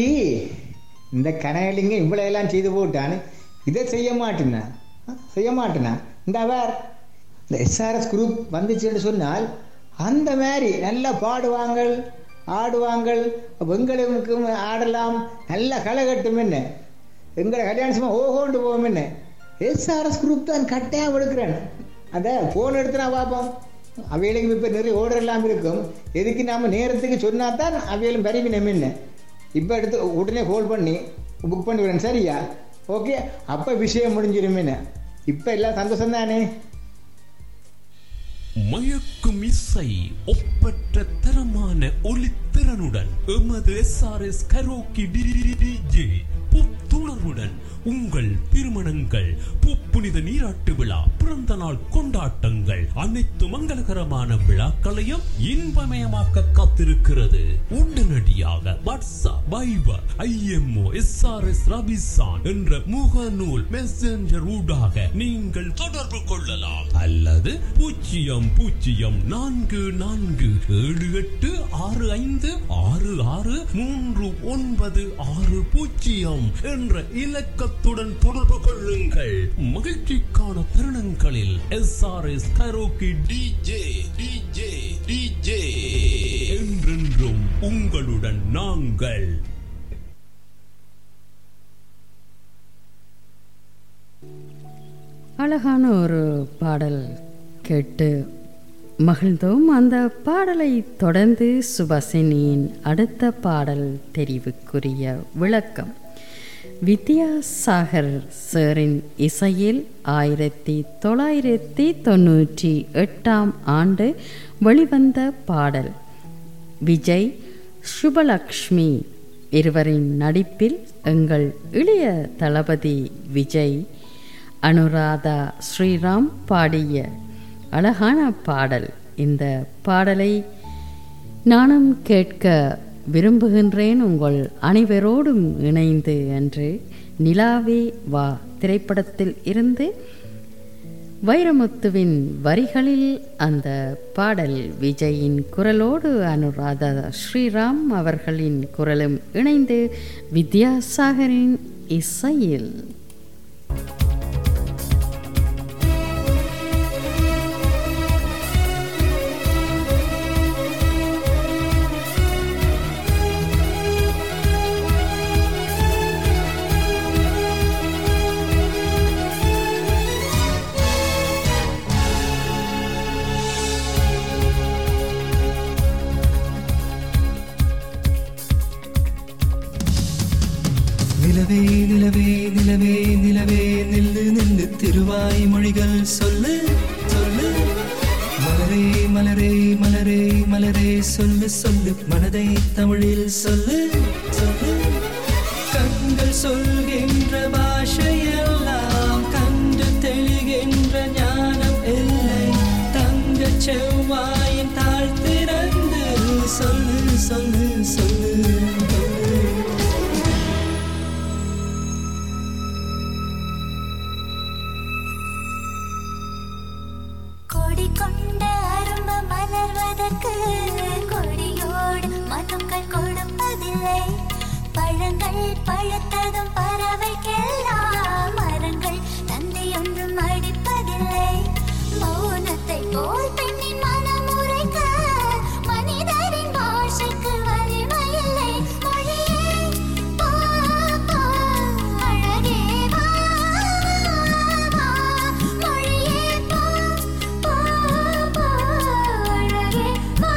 இந்த கனகலிங்க இவ்வளவு எல்லாம் செய்து போட்டான்னு இதை செய்ய மாட்டேனா ஆ? செய்ய மாட்டேனா இந்த அவர் இந்த எஸ்ஆர்எஸ் குரூப் வந்துச்சுன்னு சொன்னால் அந்த மாதிரி நல்லா பாடுவாங்கள் ஆடுவாங்கள் எங்களுக்கும் ஆடலாம் நல்ல களை கட்டும் என்ன எங்களை கல்யாணம் சும்மா ஓஹோண்டு போவோம் என்ன எஸ்ஆர்எஸ் குரூப் தான் கட்டாயம் எடுக்கிறேன் அதை ஃபோன் எடுத்து நான் பார்ப்போம் அவைகளுக்கு இப்போ நிறைய ஓர்டர் எல்லாம் இருக்கும் எதுக்கு நாம நேரத்துக்கு சொன்னா தான் அவைகளும் பரிவினம் என்ன இப்போ எடுத்து உடனே கால் பண்ணி புக் பண்ணி விடுறேன் சரியா ஓகே அப்போ விஷயம் முடிஞ்சிருமேன்னு இப்போ எல்லாம் சந்தோஷம் தானே மயக்கும் இசை ஒப்பற்ற தரமான ஒளித்திறனுடன் எமது எஸ்ஆர்எஸ் கரோக்கி டிஜே புத்துணர்வுடன் உங்கள் திருமணங்கள் புப்புனித நீராட்டு விழா பிறந்த நாள் கொண்டாட்டங்கள் அனைத்து மங்களகரமான விழாக்களையும் இன்பமயமாக்க காத்திருக்கிறது உடனடியாக WhatsApp Viber IMO SRS Rabishan என்ற முகநூல் மெசஞ்சர் ஊடாக நீங்கள் தொடர்பு கொள்ளலாம் அல்லது பூஜ்ஜியம் பூஜ்ஜியம் நான்கு நான்கு ஏழு எட்டு ஆறு ஐந்து ஆறு ஆறு மூன்று ஒன்பது ஆறு பூஜ்ஜியம் என்ற இலக்கத்துடன் தொடர்பு கொள்ளுங்கள் மகிழ்ச்சிக்கான தருணங்களில் S R S karaoke DJ DJ DJ என்றென்றும் உங்களுடன் நாங்கள் அழகான ஒரு பாடல் கேட்டு மகிழ்ந்தோம் அந்த பாடலை தொடர்ந்து சுபாசினியின் அடுத்த பாடல் தெரிவுக்குரிய விளக்கம் வித்யாசாகர் சாரின் இசையில் ஆயிரத்தி தொள்ளாயிரத்தி தொண்ணூற்றி எட்டாம் ஆண்டு வெளிவந்த பாடல் விஜய் சுபலக்ஷ்மி இருவரின் நடிப்பில் எங்கள் இளைய தளபதி விஜய் அனுராதா ஸ்ரீராம் பாடிய அழகான பாடல் இந்த பாடலை நானும் கேட்க விரும்புகின்றேன் உங்கள் அனைவரோடும் இணைந்து என்று நிலாவே வா திரைப்படத்தில் இருந்து வைரமுத்துவின் வரிகளில் அந்த பாடல் விஜயின் குரலோடு அனுராதா ஸ்ரீராம் அவர்களின் குரலும் இணைந்து வித்யாசாகரின் இசையில் நிலவே நிலவே நிலவே நிலவே நில்லு நில்லு திருவாய் மொழிகள் சொல்லு சொல்லு மலரே மலரே மலரே மலரே சொல்லு சொல்லு மனதை தமிழில் சொல்லு சொல்லு கண்கள் சொல்கின்ற பாஷையெல்லாம் கண்டு தெளிகின்ற ஞானம் இல்லை தங்க செவ்வாயின் தாழ் திறந்து சொல்லு சொல்லு சொல்லு கொடி கொண்ட அரும்பு மலர்வதற்கு கொடியோடு மனங்கள் கொடுப்பதில்லை பழங்கள் பழுத்ததும் பறவைக்கெல்லாம் மரங்கள் தந்தை ஒன்றும் அடிப்பதில்லை மௌனத்தை போல் பெண்ணின் மனம் உரைக்க மனிதரின் பாஷைக்கு வலிமையில்லை மொழியே போ, போ, அழகே வா, வா, மொழியே போ, போ, போ, அழகே வா.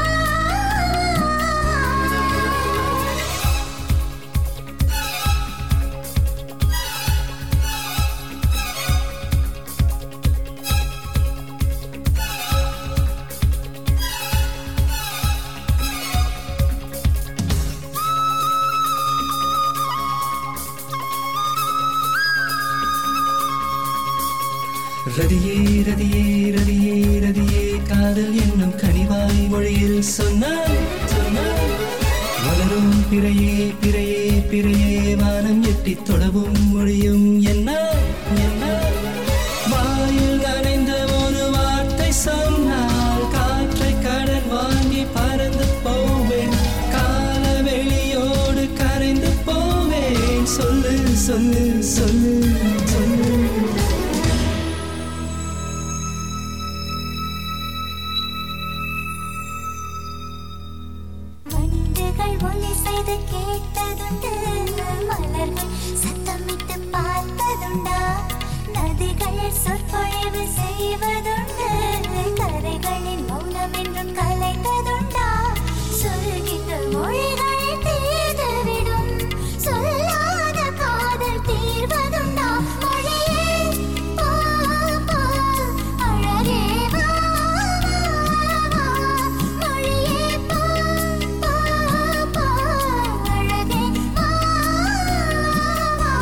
ரதியே ரதியே ரதியே ரதியே காதல் என்னும் கனிவாய் மொழியில் சொன்னாய் சொன்னாய் வளரும் பிறையே பிறையே பிறையே வானம் எட்டி தொடவும் மொழியும் என்ன என்ன வாயில் நனைந்த ஒரு வார்த்தை சொன்னால் காற்றை கடன் வாங்கி பறந்து போவேன் கால வெளியோடு கரைந்து போவேன் சொல்லு சொல்லு சொல்லு சொல்லு வண்டுகள் ஒலி செய்து கேட்டதுண்டு மலர்கள் சத்தமிட்டு பார்த்ததுண்டா நதிகள் சொற்பொழிவு செய்வதுண்டு கரைகளின் மௌனம் என்றும் கலைந்ததுண்டா சொல்கின்ற மொழிகள் தீர்ந்துவிடும் சொல்லாத காதல் தீர்வதுண்டா மொழியே போ, போ, அழகே வா, வா, மொழியே போ, போ, போ, அழகே வா, வா.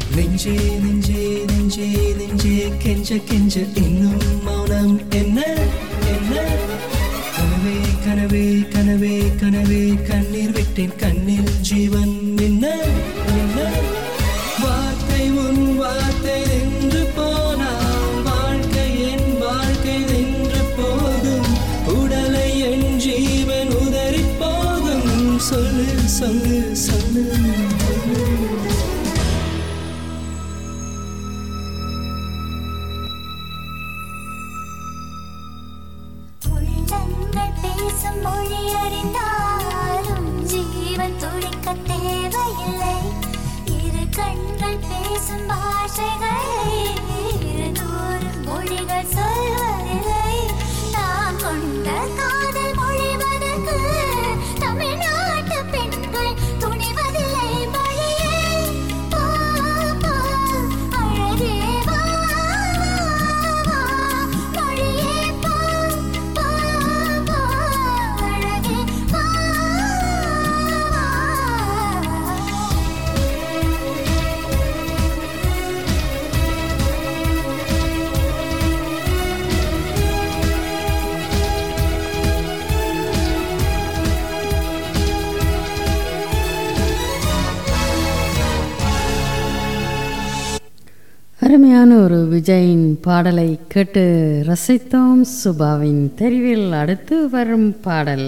நெஞ்சே நெஞ்சே நெஞ்சே நெஞ்சே கெஞ்ச கெஞ்ச இன்னும் மௌனம் என்ன என்ன கனவே கனவே கனவே கனவே கண்ணீர் விட்டேன் கண்ணில் ஜீவன் என்ன என்ன வார்த்தை உன் வார்த்தை நின்று போனால் வாழ்க்கை என் வாழ்க்கை நின்று போதும் உடலை என் ஜீவன் உதறி போகும் சொல்லு சொல்லு சொல்லு சொல்லு உள்ளங்கள் பேசும் மொழி அறிந்தாலும் ஜீவன் துடிக்க தேவையில்லை இரு கண்கள் பேசும் பாஷைகளை இருநூறு மொழிகள் சொல்வதில்லை நாம் கொண்ட காதல் மொழிவதற்கு தமிழ்நாட்டு பெண்கள் துணிவதில்லை வழியே போ, போ, அழகே வா, வா, மொழியே போ, போ, போ, அழகே வா, வா. அருமையான ஒரு விஜயின் பாடலை கேட்டு ரசித்தோம் சுபாவின் தெரிவில் அடுத்து வரும் பாடல்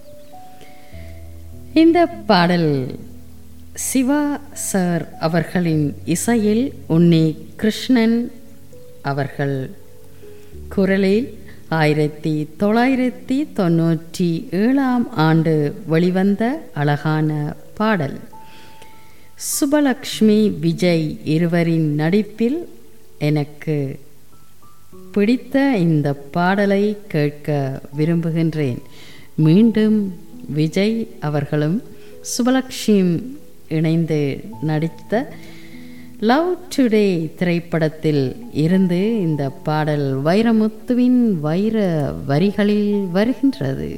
இந்த பாடல் சிவா சார் அவர்களின் இசையில் உன்னி கிருஷ்ணன் அவர்கள் குரலில் ஆயிரத்தி தொள்ளாயிரத்தி தொண்ணூற்றி ஏழாம் ஆண்டு வெளிவந்த அழகான பாடல் சுபலக்ஷ்மி விஜய் இருவரின் நடிப்பில் எனக்கு பிடித்த இந்த பாடலை கேட்க விரும்புகின்றேன் மீண்டும் விஜய் அவர்களும் சுபலக்ஷ்மியும் இணைந்து நடித்த லவ் டுடே திரைப்படத்தில் இருந்து இந்த பாடல் வைரமுத்துவின் வைர வரிகளில் வருகின்றது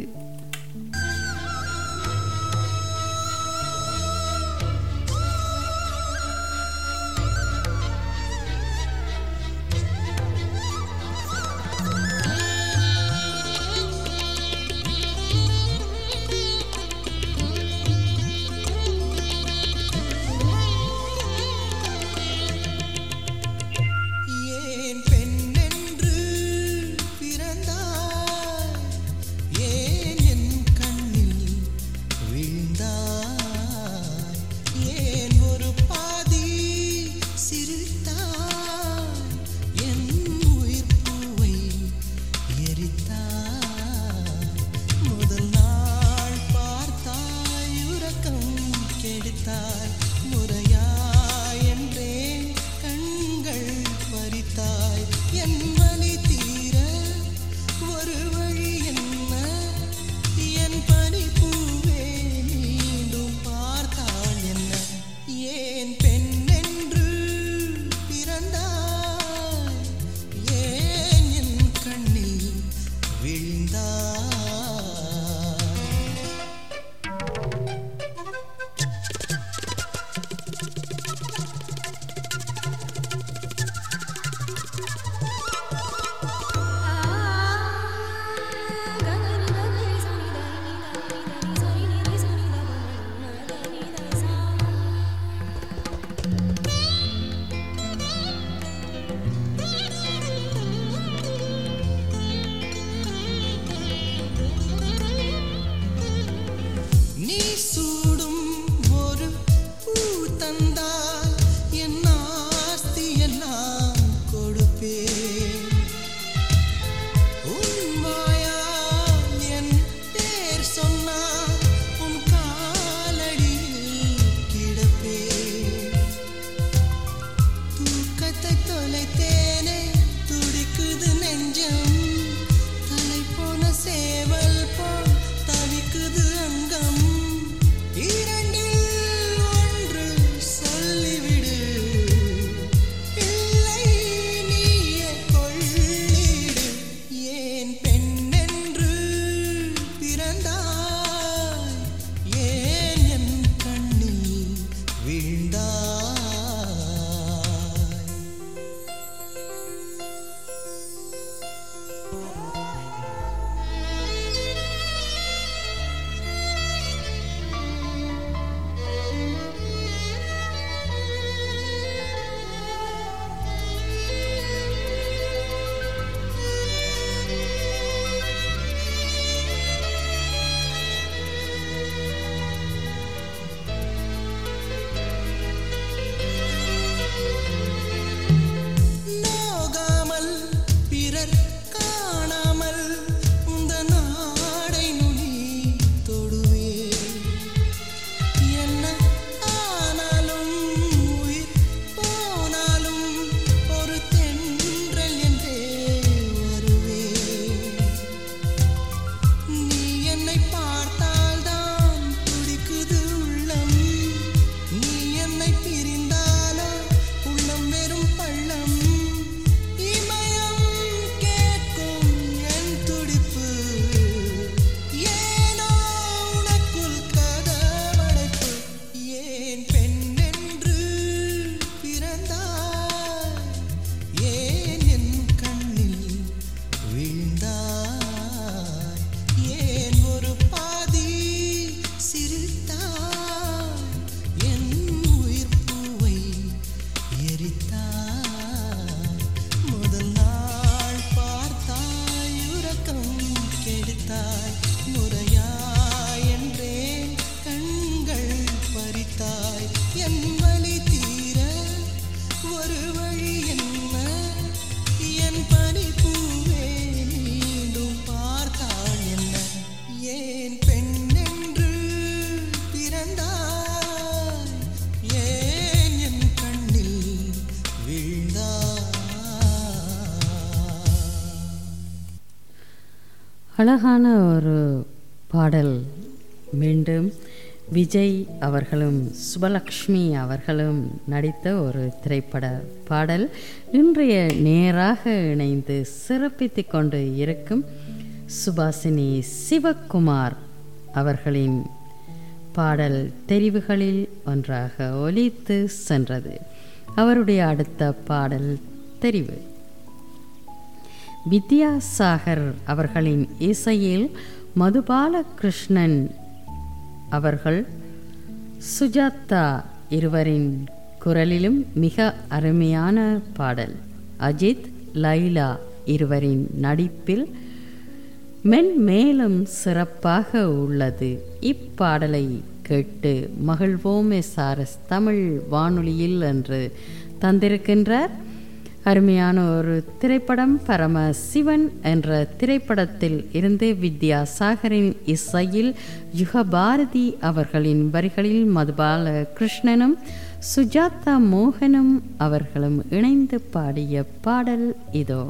ஏன் பெண்ணென்று பிறந்தாய் ஏன் என் கண்ணில் விழுந்தாய் ஏன் ஒரு பாதி சிரித்தாய் என் உயிர் பூவை எரித்தாய் முதல் நாள் பார்த்தாய் உறக்கம் கெடுத்தாய் முறையாய் என்றே கண்கள் பறித்தாய் என் வலி தீர ஒரு வழி என்ன என் பனி பூவே மீண்டும் பார்த்தாள் என்ன ஏன் பெண் என்று பிறந்தாய் ஏன் என் கண்ணில் விழுந்தாய் நீ சூடும் ஒரு பூ தந்தால் என் ஆஸ்தி எல்லாம் கொடுப்பேன் உன் வாயால் என் பேர் சொன்னால் உன் காலடியில் கிடப்பேன் தூக்கத்தை தொலைத்தேனே துடிக்குது நெஞ்சம் தலை போன சேவல் போல் தவிக்குது அங்கம் இரண்டில் ஒன்று சொல்லிவிடு இல்லை நீயே கொள்ளிடு ஏன் பெண்ணென்று பிறந்தாய் ஏன் என் கண்ணில் விழுந்தாய் அழகான ஒரு பாடல் மீண்டும் விஜய் அவர்களும் சுபலக்ஷ்மி அவர்களும் நடித்த ஒரு திரைப்பட பாடல் இன்றைய நேராக இணைந்து சிறப்பித்து கொண்டு இருக்கும் சுபாசினி சிவக்குமார் அவர்களின் பாடல் தெரிவுகளில் ஒன்றாக ஒலித்து சென்றது அவருடைய அடுத்த பாடல் தெரிவு வித்யாசாகர் அவர்களின் இசையில் மதுபால கிருஷ்ணன் அவர்கள் சுஜாதா இருவரின் குரலிலும் மிக அருமையான பாடல் அஜித் லைலா இருவரின் நடிப்பில் மென்மேலும் சிறப்பாக உள்ளது இப்பாடலை கேட்டு மகிழ்வோமே சாரஸ் தமிழ் வானொலியில் என்று தந்திருக்கின்றார் அருமையான ஒரு திரைப்படம் பரம சிவன் என்ற திரைப்படத்தில் இருந்து வித்யாசாகரின் இசையில் யுகபாரதி அவர்களின் வரிகளில் மதுபால கிருஷ்ணனும் சுஜாதா மோகனும் அவர்களும் இணைந்து பாடிய பாடல் இதோ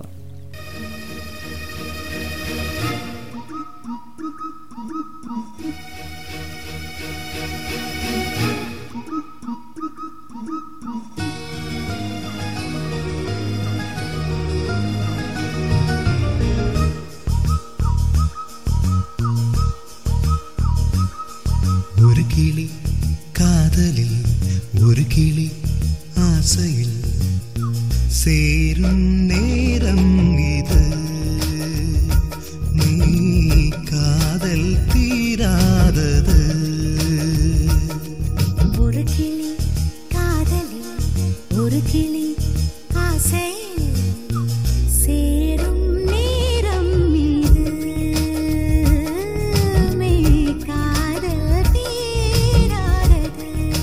ஒரு கிளி காதலில் ஒரு கிளி ஆசையில் சேரும் நேரம் இது நீ காதல் தீராதது ஒரு கிளி காதலில் ஒரு கிளி ஆசையில் சேரும் நேரம் இது மெய் காதல் தீராதது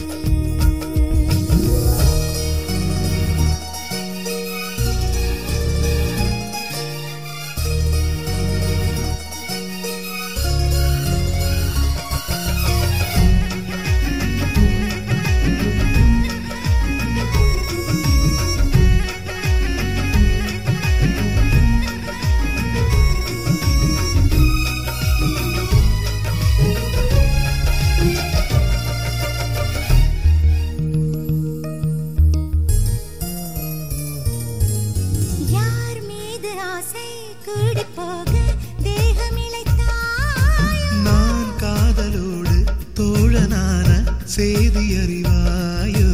யார் மீது ஆசை கூடி போக தேகம் இழைத்தாயோ நான் காதலோடு தோழனான செய்தி அறிவாயோ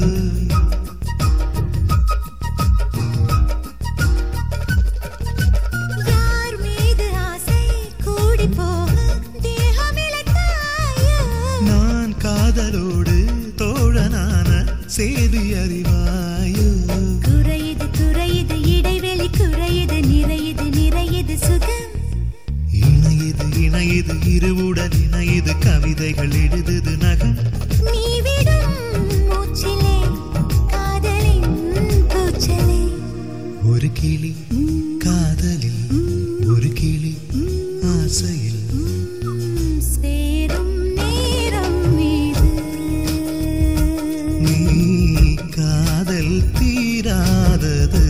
யார் மீது ஆசை கூடி போக தேகம் இழைத்தாயோ நான் காதலோடு தோழனான செய்தி அறிவாயோ குறையுது குறையுது இடைவெளி குறையுது நிறையுது நிறையுது சுகம் இணையுது இணையுது இருவுடன் இணையுது கவிதைகள் எழுதுது நகம் நீ விடும் மூச்சிலே காதலின் கூச்சலே ஒரு கிளி காதலில் ஒரு கிளி ஆசையில் சேரும் நேரம் இது நீ காதல் தீராதது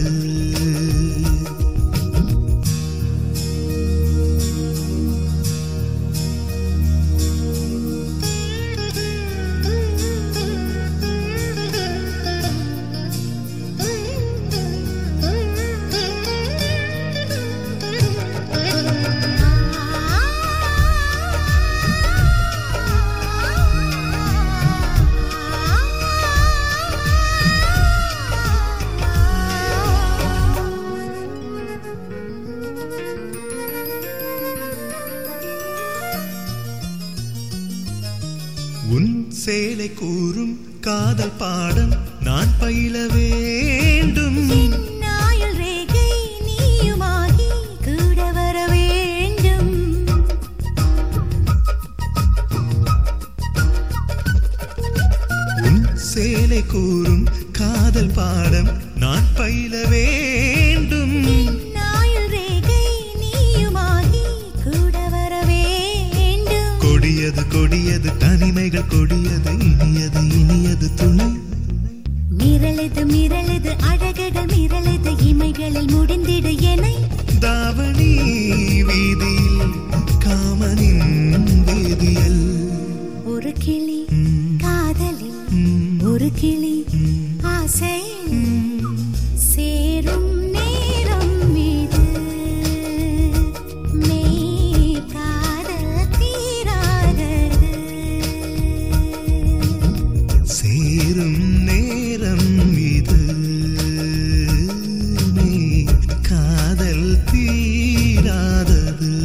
உன் சேலை கூறும் காதல் பாடம் நான் பயில வேண்டும் நாயுள் ரேகை நீயுமாகி கூட வர வேண்டும் உன் சேலை கூறும் காதல் பாடம் நான் பயில வேண்டும் நாயுள் ரேகை நீயுமாகி கூட வர வேண்டும் கொடியது கொடியது தனிமைகள் கொடியது இனியது இனியது துணை மிரளுது மிரளுது அழகுகள் மிரளுது இமைகளில் முடிந்திடு என தாவணி வீதியில் காமனின் வேதியல் ஒரு கிளி காதலில் ஒரு கிளி ஆசையில் சேரும் நேரம் இது மெய் காதல் தீராதது சேரும் நேரம் இது நீ காதல் தீராதது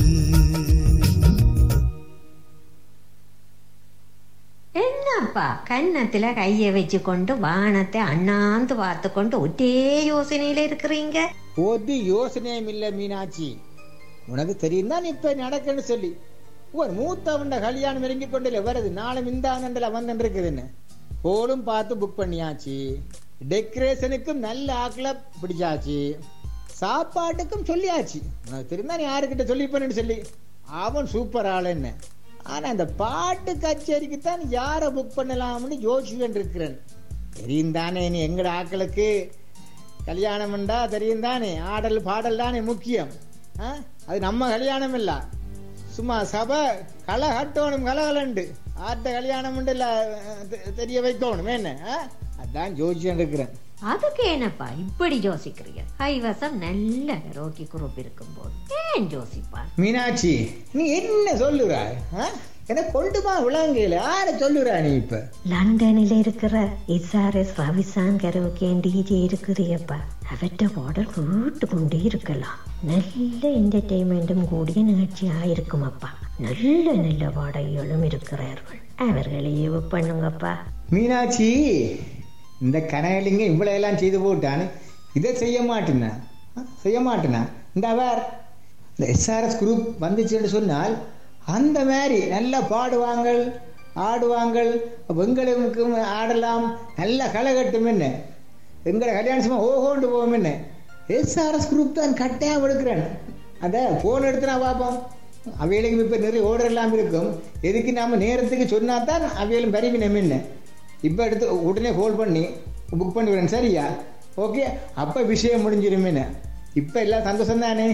என்னப்பா கன்னத்துல கைய வச்சு கொண்டு வானத்தை அண்ணாந்து பார்த்து கொண்டு ஒரே யோசனையில இருக்கிறீங்க ஒரு யோசனையும் இல்ல மீனாட்சி உனக்கு தெரியும் தான் இப்ப நடக்குன்னு சொல்லி ஒரு மூத்தவண்ட கல்யாணம் இறங்கி கொண்டு வருது நாளை மிந்தாந்தல வந்து இருக்குதுன்னு போலும் பார்த்து புக் பண்ணியாச்சு டெக்கரேஷனுக்கும் நல்ல ஆக்களை பிடிச்சாச்சு சாப்பாட்டுக்கும் சொல்லியாச்சு உனக்கு தெரியும் தான் யாருக்கிட்ட சொல்லி பண்ணு சொல்லி அவன் சூப்பர் ஆளுன்னு ஆனா அந்த பாட்டு கச்சேரிக்கு தான் யாரை புக் பண்ணலாம்னு யோசிச்சுட்டு இருக்கிறேன் தெரியும் தானே நீ எங்கட ஆக்களுக்கு கல்யாணம்ண்டா தெரியும் தானே ஆடல் பாடல் தானே முக்கியம் ஆ? அது நம்ம கல்யாணம் இல்ல சும்மா சபை களை கட்டணும் கலகலண்டு ஆட்ட கல்யாணம் இல்ல தெ- தெரிய வைக்கணும் என்ன ஆ? அதான் ஜோசியம் இருக்கிறேன் அதுக்கு என்னப்பா இப்படி யோசிக்கிறீங்க கைவசம் நல்ல ரோக்கி குரூப் இருக்கும்போது ஏன் யோசிப்பார் மீனாட்சி நீ என்ன சொல்லுற ஆ? எனக்கு கொண்டுமா விளங்கல யார சொல்லுற நீ இப்ப லண்டனில் இருக்கிற எஸ்ஆர்எஸ் ரவிசாங்கரோக்கேன் டிஜே இருக்கிறியப்பா அவற்ற பாடல் கேட்டு கொண்டே இருக்கலாம் நல்ல என்டர்டெயின்மெண்ட்டும் கூடிய நிகழ்ச்சியா இருக்குமப்பா நல்ல நல்ல பாடகிகளும் இருக்கிறார்கள் அவர்களையே புக் பண்ணுங்கப்பா மீனாட்சி இந்த கனகலிங்க இவ்வளவு எல்லாம் செய்து போட்டான்னு இதை செய்ய மாட்டேனா ஆ? செய்ய மாட்டேனா இந்த அவர் இந்த எஸ்ஆர்எஸ் குரூப் வந்துச்சுன்னு சொன்னால் அந்த மாதிரி நல்லா பாடுவாங்கள் ஆடுவாங்கள் வெங்களுக்கும் ஆடலாம் நல்லா களை கட்டும் என்ன எங்களை கல்யாணம் சும்மா ஓஹோண்டு போவோம் என்ன எஸ்ஆர்எஸ் குரூப் தான் கட்டாயம் எடுக்கிறேன் அதை ஃபோன் எடுத்து நான் பார்ப்போம் அவைகளுக்கு இப்போ நிறைய ஓர்டர் எல்லாம் இருக்கும் எதுக்கு நாம நேரத்துக்கு சொன்னா தான் அவைகளும் பரிவினம் என்ன இப்போ எடுத்து உடனே கால் பண்ணி புக் பண்ணி விடுறேன் சரியா ஓகே அப்போ விஷயம் முடிஞ்சிருமேன்னு இப்போ எல்லாம் சந்தோஷம் தானே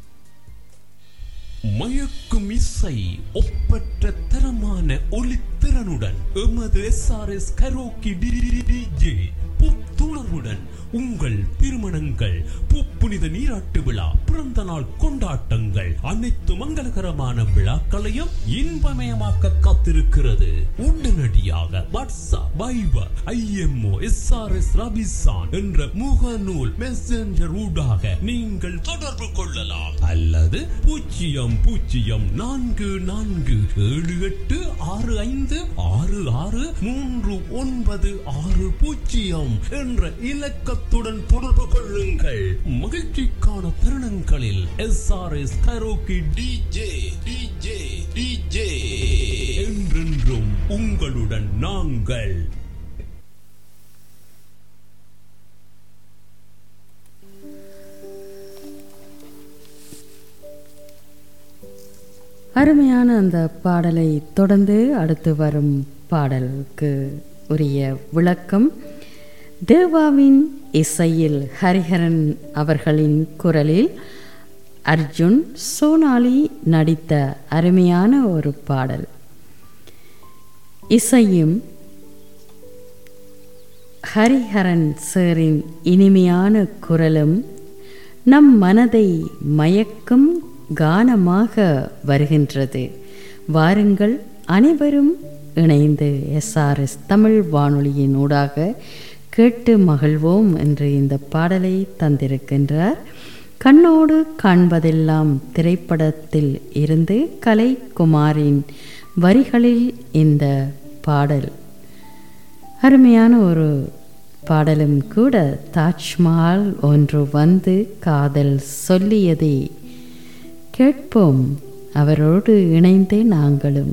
மயக்கும் இசை ஒப்பற்ற தரமான ஒளித்திறனுடன் எமது எஸ்ஆர்எஸ் கரோக்கி டிஜே புத்துணர்வுடன் உங்கள் திருமணங்கள் புப்புனித நீராட்டு விழா பிறந்த நாள் கொண்டாட்டங்கள் அனைத்து மங்களகரமான விழாக்களையும் இன்பமயமாக்க காத்திருக்கிறது உடனடியாக WhatsApp Viber IMO SRS Rabishan என்ற முகநூல் மெசஞ்சர் ஊடாக நீங்கள் தொடர்பு கொள்ளலாம் அல்லது பூஜ்ஜியம் பூஜ்ஜியம் நான்கு நான்கு ஏழு எட்டு ஆறு ஐந்து ஆறு ஆறு மூன்று ஒன்பது ஆறு பூஜ்ஜியம் என்ற இலக்கத்துடன் தொடர்பு கொள்ளுங்கள் மகிழ்ச்சிக்கான தருணங்களில் SRS karaoke DJ DJ DJ என்றென்றும் உங்களுடன் நாங்கள் அருமையான அந்த பாடலை தொடர்ந்து அடுத்து வரும் பாடலுக்கு உரிய விளக்கம் தேவாவின் இசையில் ஹரிஹரன் அவர்களின் குரலில் அர்ஜுன் சோனாலி நடித்த அருமையான ஒரு பாடல் இசையும் ஹரிஹரன் சேரின் இனிமையான குரலும் நம் மனதை மயக்கும் கானமாக வருகின்றது வாருங்கள் அனைவரும் இணைந்து எஸ்ஆர்எஸ் தமிழ் வானொலியின் ஊடாக கேட்டு மகிழ்வோம் என்று இந்த பாடலை தந்திருக்கின்றார் கண்ணோடு காண்பதெல்லாம் திரைப்படத்தில் இருந்து கலைக்குமாரின் வரிகளில் இந்த பாடல் அருமையான ஒரு பாடலும் கூட தாஜ்மஹால் ஒன்று வந்து காதல் சொல்லியதை கேட்போம் அவரோடு இணைந்து நாங்களும்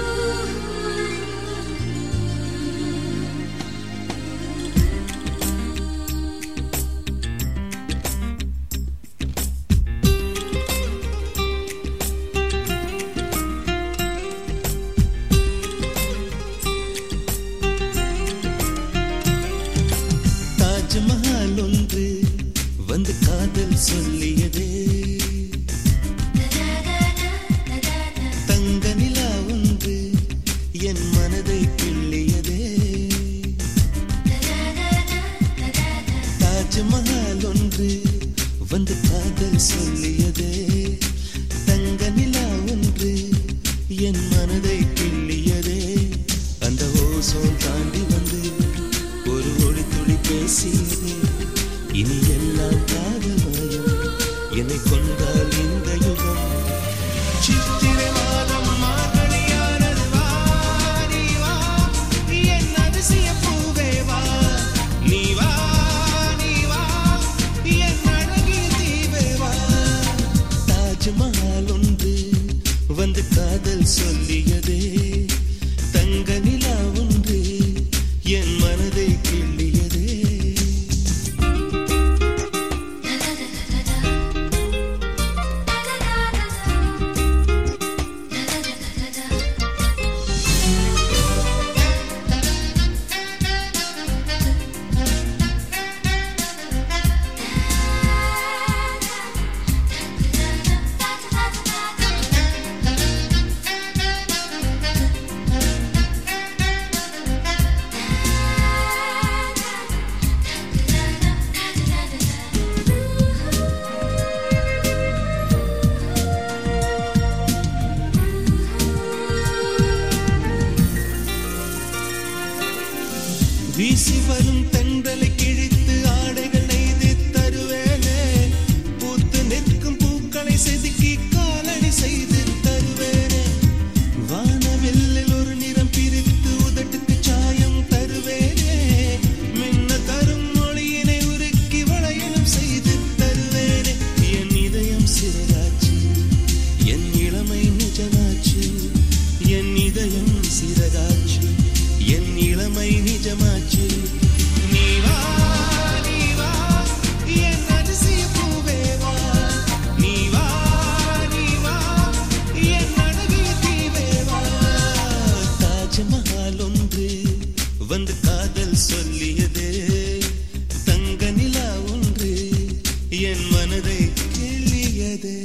ஆ மகால் ஒன்று வந்து காதல் சொல்லியதே தங்க நிலா ஒன்று என் மனதை கிள்ளியதே வீசி வரும் தென்றலை கிழித்து ஆடைகள் நெய்து தருவேனே பூத்து நிற்கும் பூக்களை செதுக்கி காலடி செய்து தருவேனே வானவில்லில் ஒரு நிறம் பிரித்து உதட்டுக்கு சாயம் தருவேனே மின்ன தரும் மொழியினை உருக்கி வளையலும் செய்து தருவேனே என் இதயம் சிறகாச்சு என் இளமை நிஜமாச்சு என் இதயம் சிறகாச்சு என் இளமை நிஜமாச்சு நீ வா நீ வா என் அதிசய பூவே வா நீ வா நீ வா என் அழகிய தீவே வா தாஜ்மஹால் ஒன்று வந்து காதல் சொல்லியது தங்க நிலா ஒன்று என் மனதை கிள்ளியது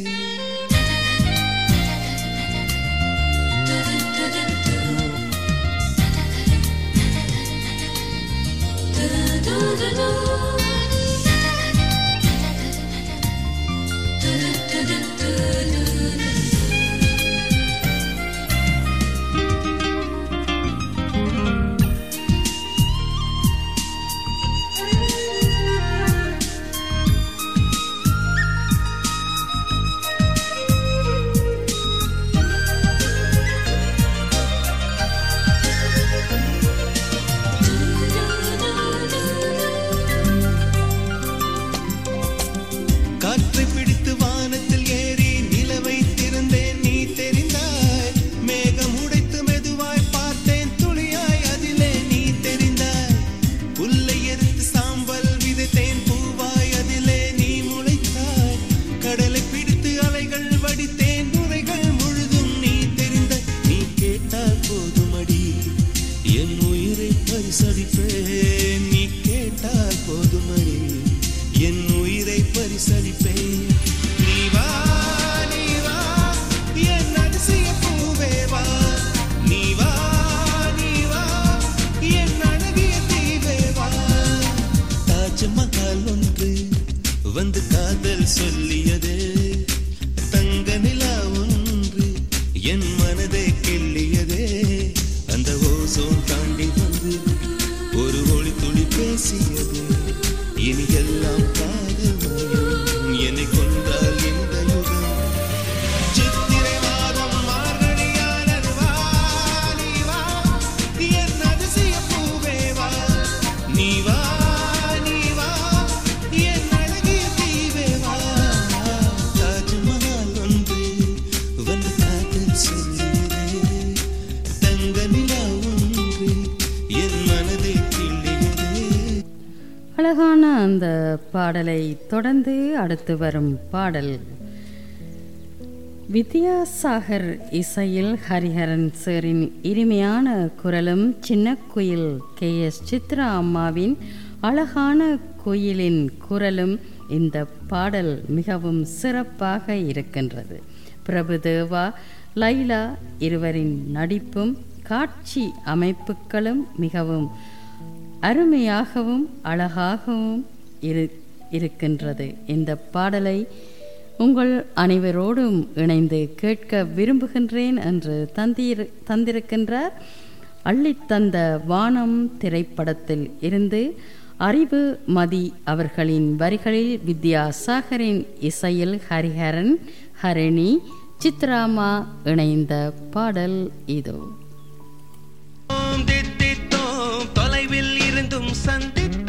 காற்றை பிடித்து வானத்தில் ஏறி நிலவை திறந்தேன் நீ தெரிந்தாய் மேகம் உடைத்து மெதுவாய் பார்த்தேன் துளியாய் அதிலே நீ தெரிந்தாய் புல்லை எரித்து சாம்பல் விதைத்தேன் பூவாய் அதிலே நீ முளைத்தாய் கடலை பிடித்து அலைகள் வடித்தேன் நுரைகள் முழுதும் நீ தெரிந்தாய் நீ கேட்டால் போதுமடி என் உயிரை பரிசளிப்பேன் நீ கேட்டால் போதுமடி என் உயிரை பரிசளிப்பேன் நீ வா நீ வா என் அதிசய பூவே வா நீ வா நீ வா என் அழகிய தீவே வா தாஜ்மஹால் ஒன்று வந்து காதல் சொல்லியது தங்க நிலா ஒன்று என் மனதை கிள்ளியதே அந்த ஓசோன் தாண்டி வந்து ஒரு ஒளி துளி பேசியது இனி எல்லாம் காதல் மயம் என்னை கொண்டால் இந்த யுகம் சித்திரை மாதம் மார்கழியானது வா நீ வா என் அதிசய பூவே வா நீ வா நீ வா என் அழகிய தீவே வா தாஜ்மஹால் ஒன்று வந்து காதல் சொல்லியதே தங்க நிலா ஒன்று என் மனதை கிள்ளியதே அழகான அந்த பாடலை தொடர்ந்து அடுத்து வரும் பாடல் வித்யாசாகர் இசையில் ஹரிஹரன் சாரின் இனிமையான குரலும் சின்ன குயில் கே எஸ் சித்ரா அம்மாவின் அழகான குயிலின் குரலும் இந்த பாடல் மிகவும் சிறப்பாக இருக்கின்றது பிரபுதேவா லைலா இருவரின் நடிப்பும் காட்சி அமைப்புகளும் மிகவும் அருமையாகவும் அழகாகவும் இரு இருக்கின்றது இந்த பாடலை உங்கள் அனைவரோடும் இணைந்து கேட்க விரும்புகின்றேன் என்று தந்தீர் தந்திருக்கின்றார் அள்ளித்தந்த வானம் திரைப்படத்தில் இருந்து அறிவு மதி அவர்களின் வரிகளில் வித்யாசாகரின் இசையில் ஹரிஹரன் ஹரணி சித்ராமா இணைந்த பாடல் இதோ தித்தித்தோம் தொலைவில் இருந்தும் சந்தித்தோம்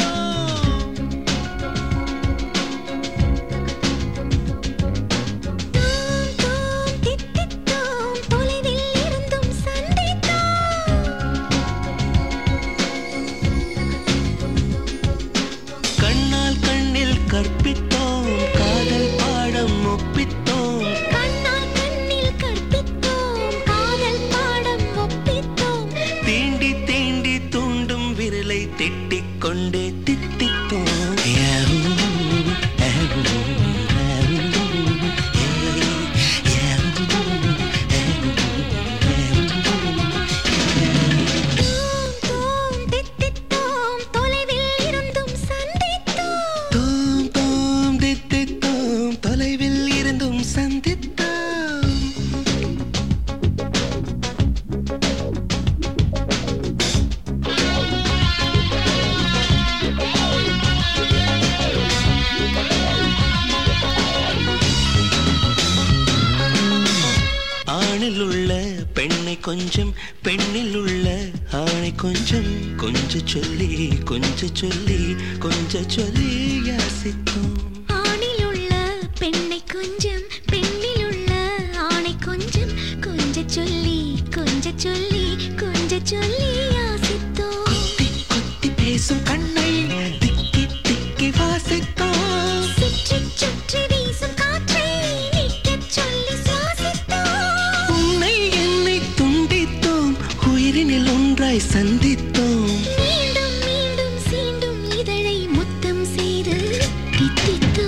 ஆணில் உள்ள பெண்ணை கொஞ்சம் பெண்ணில் உள்ள ஆணை கொஞ்சம் கொஞ்ச சொல்லி கொஞ்ச சொல்லி கொஞ்ச சொல்லி யாசித்தோம் ஆணில் உள்ள பெண்ணை கொஞ்சம் பெண்ணில் உள்ள ஆணை கொஞ்சம் கொஞ்ச சொல்லி கொஞ்ச சொல்லி கொஞ்ச சொல்லி யாசித்தோம் கொத்தி பேசும் கண்ணை திக்கி திக்கி வாசித்தோம் சுற்றி சுற்றி வீசும் காற்றை நிற்கச் சொல்லி சுவாசித்தோம் உன்னை என்னை துண்டித்தோம் உயிரினில் ஒன்றாய் சந்தித்தோம் மீண்டும் மீண்டும் சீண்டும் இதழை முத்தம் செய்து தித்தித்தோம்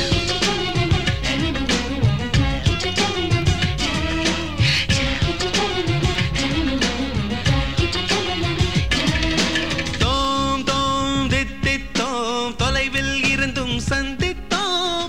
தோம் தோம் தித்தித்தோம் தொலைவில் இருந்தும் சந்தித்தோம்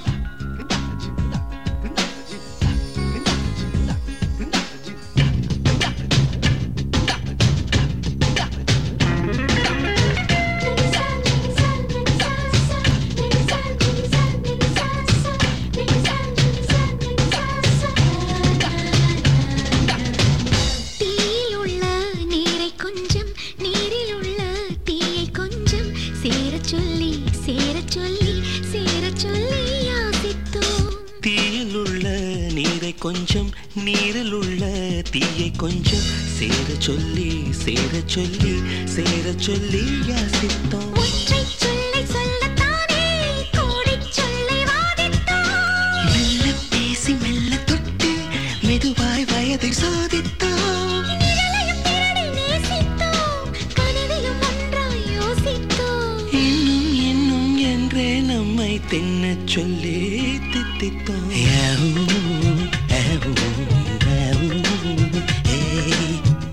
தீயில் உள்ள நீரை கொஞ்சம் நீரில் உள்ள தீயை கொஞ்சம் சேரச் சொல்லி சேரச் சொல்லி சேரச் சொல்லி யாசித்தோம் தீயில் உள்ள நீரை கொஞ்சம் நீரில் உள்ள தீயை கொஞ்சம் சேர சொல்லி சேர சொல்லி சேர சொல்லி யாசித்தோம் ஒற்றைச் சொல்லை சொல்லத்தானே கோடிச் சொல்லை வாதித்தோம் மெல்ல பேசி மெல்ல தொட்டு மெதுவாய் வயதை சாதித்தோம் நிழலையும் திரளை நேசித்தோம் கனவிலும் ஒன்றாய் யோசித்தோம் இன்னும் இன்னும் என்றே நம்மை தின்னச் சொல்லி தித்தித்தோம் யாஹூ, யாஹூ, யாஹூ, ஏய்.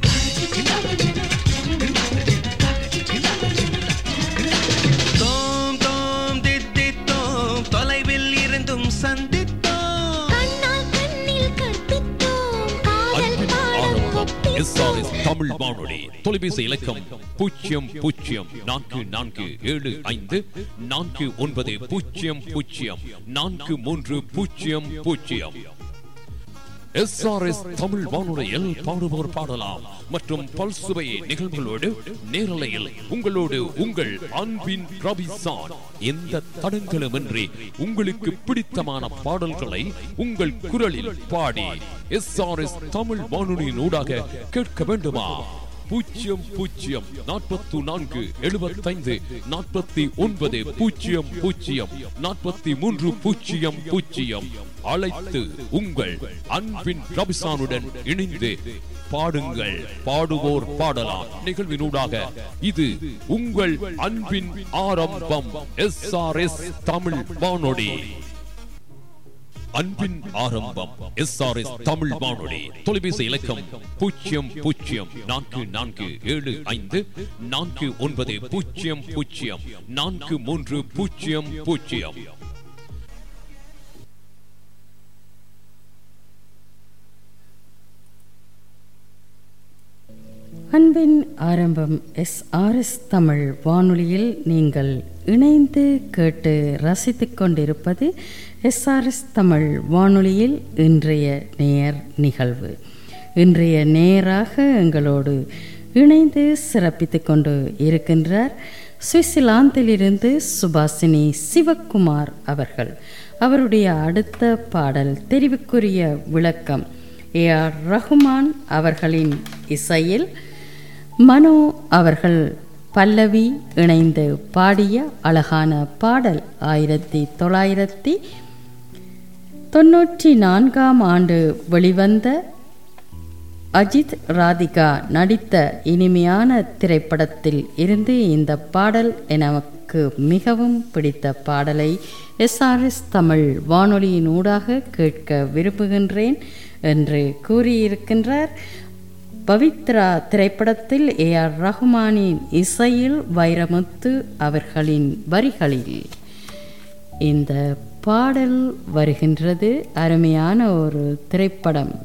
தோம் தோம் தித்தித்தோம் தொலைவில் இருந்தும் சந்தித்தோம் கண்ணால் கண்ணில் கற்பித்தோம் காதல் அன்பின் பாடம் ஆரம்பம் எஸ்ஆர்எஸ் தமிழ் வானொலி தொலைபேசி இலக்கம் பூஜ்ஜியம் பூஜ்ஜியம் நான்கு நான்கு ஏழு ஐந்து நான்கு ஒன்பது பூஜ்ஜியம் பூஜ்ஜியம் நான்கு மூன்று பூஜ்ஜியம் பூஜ்ஜியம் எஸ்ஆர்எஸ் தமிழ் வானொலியில் பாடுபவர் பாடலாம் மற்றும் பல்சுவை நிகழ்வுகளோடு நேரலையில் உங்களோடு உங்கள் அன்பின் ரபிசான் எந்த தடங்களுமின்றி உங்களுக்கு பிடித்தமான பாடல்களை உங்கள் குரலில் பாடி எஸ்ஆர்எஸ் தமிழ் வானொலியின் ஊடாக கேட்க வேண்டுமா பூஜ்ஜியம் பூஜ்ஜியம் நாற்பத்து நான்கு எழுபத்தைந்து நாற்பத்தி ஒன்பது பூஜ்ஜியம் பூஜ்ஜியம் நாற்பத்தி மூன்று பூஜ்ஜியம் பூஜ்ஜியம் அழைத்து உங்கள் அன்பின் ரபிசானுடன் இணைந்து பாடுங்கள் பாடுவோர் பாடலாம் நிகழ்வினூடாக இது உங்கள் அன்பின் ஆரம்பம் எஸ் ஆர் எஸ் தமிழ் வானொலி அன்பின் ஆரம்பம் எஸ் ஆர் எஸ் தமிழ் வானொலி தொலைபேசி இலக்கம் பூஜ்ஜியம் பூஜ்ஜியம் நான்கு நான்கு ஏழு ஐந்து நான்கு ஒன்பது பூஜ்ஜியம் பூஜ்ஜியம் நான்கு மூன்று பூஜ்ஜியம் பூஜ்ஜியம் அன்பின் ஆரம்பம் எஸ்ஆர்எஸ் தமிழ் வானொலியில் நீங்கள் இணைந்து கேட்டு ரசித்துக் கொண்டிருப்பது எஸ்ஆர்எஸ் தமிழ் வானொலியில் இன்றைய நேர் நிகழ்வு இன்றைய நேராக எங்களோடு இணைந்து சிறப்பித்துக் கொண்டு இருக்கின்றார் சுவிட்சர்லாந்திலிருந்து சுபாசினி சிவக்குமார் அவர்கள் அவருடைய அடுத்த பாடல் தெரிவுக்குரிய விளக்கம் ஏ ஆர் ரஹ்மான் அவர்களின் இசையில் மனோ அவர்கள் பல்லவி இணைந்து பாடிய அழகான பாடல் ஆயிரத்தி தொள்ளாயிரத்தி தொன்னூற்றி நான்காம் ஆண்டு வெளிவந்த அஜித் ராதிகா நடித்த இனிமையான திரைப்படத்தில் இருந்து இந்த பாடல் எனக்கு மிகவும் பிடித்த பாடலை எஸ்ஆர்எஸ் தமிழ் வானொலியின் ஊடாக கேட்க விரும்புகின்றேன் என்று கூறியிருக்கின்றார் பவித்ரா திரைப்படத்தில் ஏ ஆர் ரஹ்மானின் இசையில் வைரமுத்து அவர்களின் வரிகளில் இந்த பாடல் வருகின்றது அருமையான ஒரு திரைப்படம்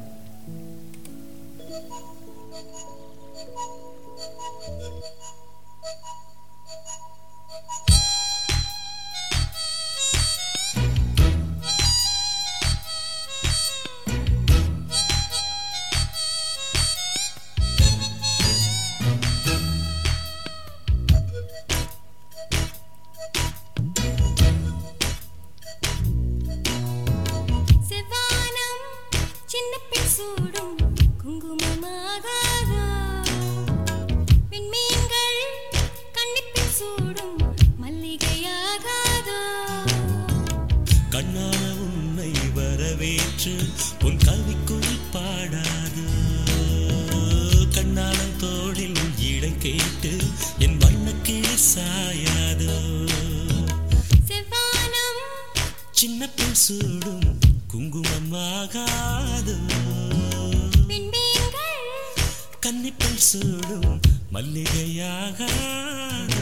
சூடும் குங்குமமாகாதோ விண்மீன்கள் கண்ணிப்பில் சூடும் மல்லிகையாகாதோ கண்ணான உன்னை வரவேற்று உன் கவிக்குள் பாடாது கண்ணான தோளில் இடை கேட்டு என் வண்ணக்கிளி சாயாது செவ்வானம் சின்ன பெண் சூடும் குங்குமமாகாது விண்மீன்கள் கன்னிப்பெண் சூடும் மல்லிகையாகாது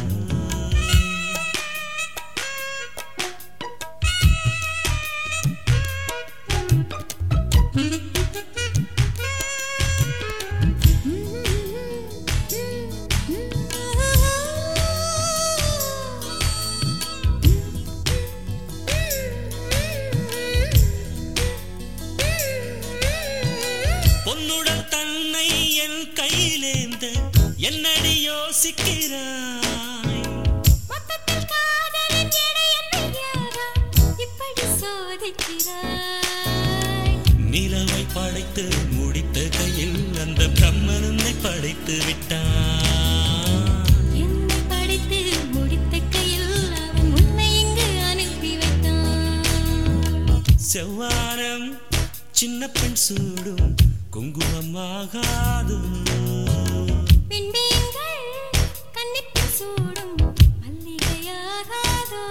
பொன்னுடன் தன்னை என் கையிலேந்த என்னடி யோசிக்கிறாய் மொத்தத்தில் காதலின் எடை என்னையாரா இப்படி சோதிக்கிறாய் நிலவை படைத்து முடித்த கையில் அந்த பிரம்மனனை படைத்து விட்டான் என்னை படைத்து முடித்த கையில் அவன் உன்னை இங்கு அனுப்பி வைத்தான் செவ்வானம் சின்ன பெண் சூடும் குங்குமமாகாது விண்மீன்கள் கண்ணிப்பில் சூடும் மல்லிகையாகாதோ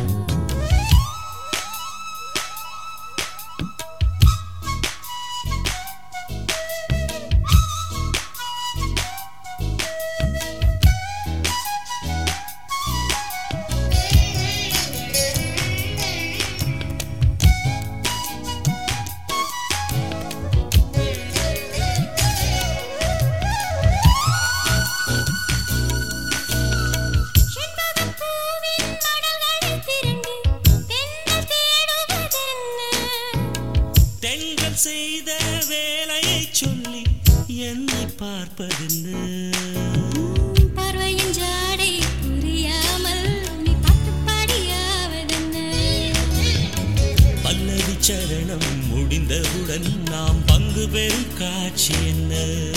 செண்பகப் பூவின் மடல்களை திரண்டு தென்றல் தேடுவதென்ன தென்றல் செய்த வேலையை சொல்லி என்னை பார்ப்பதென்ன பார்வையின் ஜாடை புரியாமல் நீ பாட்டு பாடியாவதென்ன பல்லவி சரணம் முடிந்தவுடன் நாம் பங்கு பெறும் காட்சி என்ன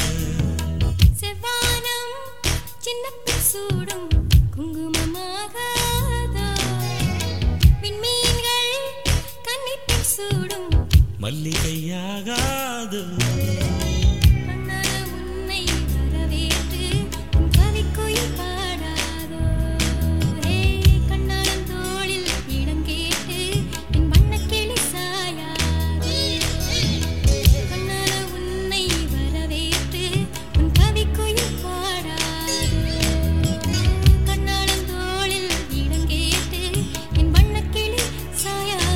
செவ்வானம் சின்னப்பில் சூடும் குங்குமமாகாதோ விண்மீன்கள் கன்னிப்பில் சூடும் மல்லிகையாகாது கண்ணால உன்னை வரவேற்று உன் கவிக்குயில் பாடாதோ ஹே கண்ணாளன் தோளில் இடம் கேட்டு என் வண்ணக்கிளி சாயாது கண்ணால உன்னை வரவேற்று உன் கவிக்குயில் பாடாதோ கண்ணாளன் தோளில் இடம் கேட்டு என் வண்ணக்கிளி சாயாது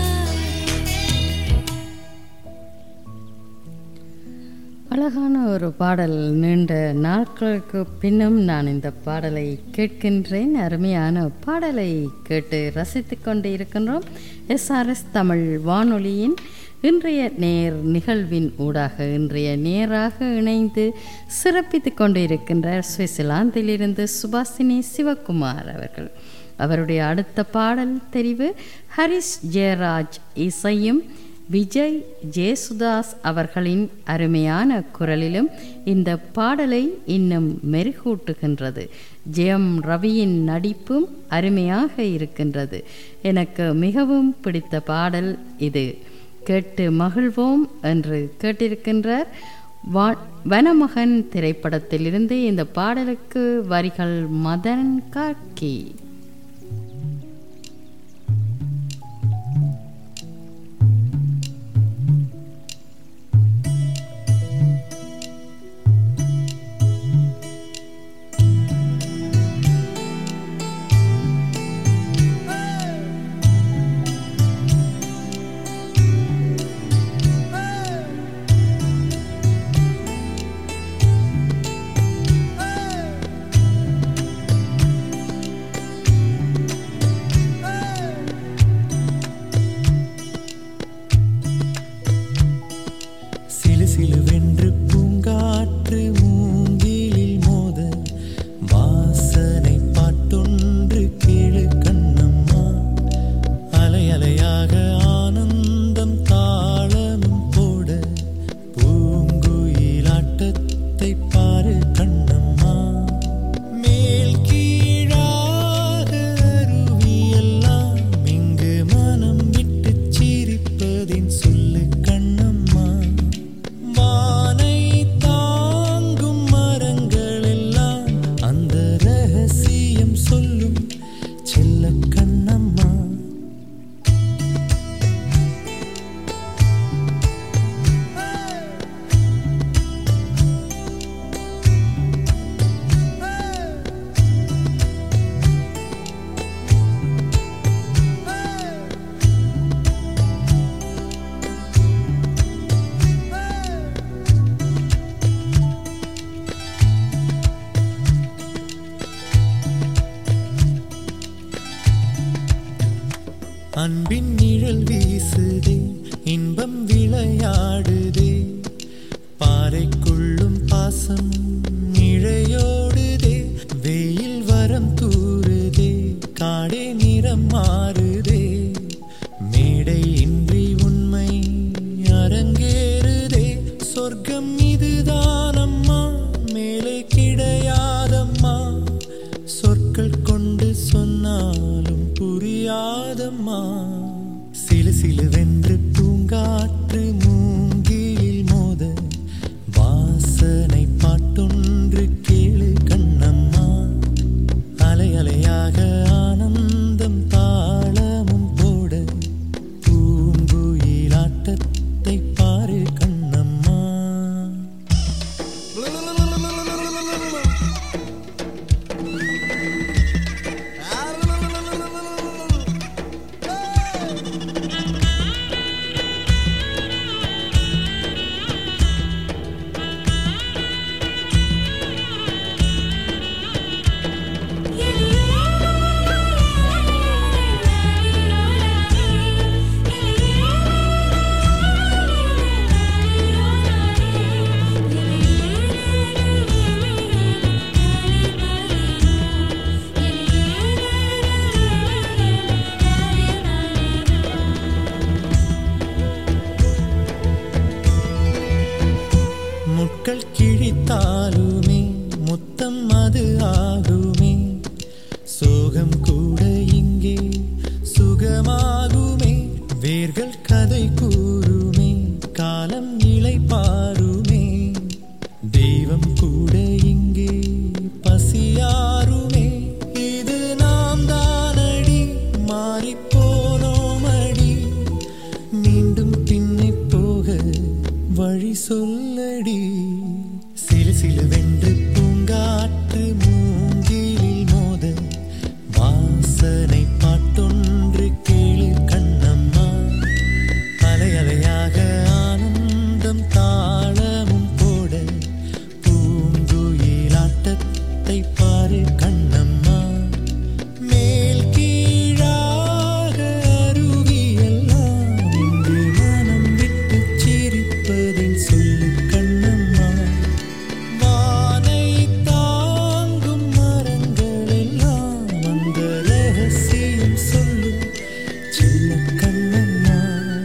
அழகான ஒரு பாடல் நீண்ட நாட்களுக்கு பின்னும் நான் இந்த பாடலை கேட்கின்றேன் அருமையான பாடலை கேட்டு ரசித்து கொண்டு இருக்கின்றோம் எஸ்ஆர்எஸ் தமிழ் வானொலியின் இன்றைய நேர் நிகழ்வின் ஊடாக இன்றைய நேராக இணைந்து சிறப்பித்து கொண்டு இருக்கின்றார் சுவிட்சர்லாந்திலிருந்து சுபாசினி சிவகுமார் அவர்கள் அவருடைய அடுத்த பாடல் தெரிவு ஹரிஷ் ஜெயராஜ் இசையும் விஜய் ஜேசுதாஸ் அவர்களின் அருமையான குரலிலும் இந்த பாடலை இன்னும் மெருகூட்டுகின்றது ஜெயம் ரவியின் நடிப்பும் அருமையாக இருக்கின்றது எனக்கு மிகவும் பிடித்த பாடல் இது கேட்டு மகிழ்வோம் என்று கேட்டிருக்கின்றார் வா வனமகன் திரைப்படத்திலிருந்து இந்த பாடலுக்கு வரிகள் மதன் காக்கி சிலு சிலுவென்று பூங்காற்று மூங்கிலில் மோத வாசனை பாட்டொன்று கேளு கண்ணம்மா அலை அலையாக ஆனந்தம் தாளமும் போட பூ வாசம் இழையோடுதே வெயில் வரம் தூறுதே காடே நிறம் மாறுதே மேடை இன்றி உண்மை அரங்கேறுதே சொர்க்கம் இதுதானம்மா மேலே கிடையாதம்மா சொற்கள் கொண்டு சொன்னாலும் புரியாதம்மா சிலு சிலுவென்று பூங்காற்று மூங்கிலில் மோத வாசனை பாட்டொன்று கேளு கண்ணம்மா அலை அலையாக ஆனந்தம் தாளமும் போட பூங்குயிலாட்டத்தை பாரு கண்ணம்மா முட்கள் கிழித்தாலுமே முத்தம் அது ஆகுமே சோகம் கூட இங்கே சுகமாகுமே வேர்கள் கதை கூறுமே காலம் இலை பாருமே தெய்வம் கூட இங்கே பசியாருமே இது நாம் தானடி மாறிப்போனோமடி மீண்டும் பின்னே போக வழி சொல்லடி சிலு சிலுவென்று பூங்காற்று மூங்கிலில் மோத வாசனை பாட்டொன்று கேளு கண்ணம்மா அலை அலையாக ஆனந்தம் தாளமும் போட பூங்குயிலாட்டத்தை பாரு கண்ணம்மா மேல் கீழாக அருவியெல்லாம் இங்கு மனம் விட்டு சிரிப்பதில் சொல்லு கண்ணம்மா வானை தாங்கும் மரங்கள் எல்லாம் அந்த ரகசியம் சொல்லு சின்ன கண்ணம்மா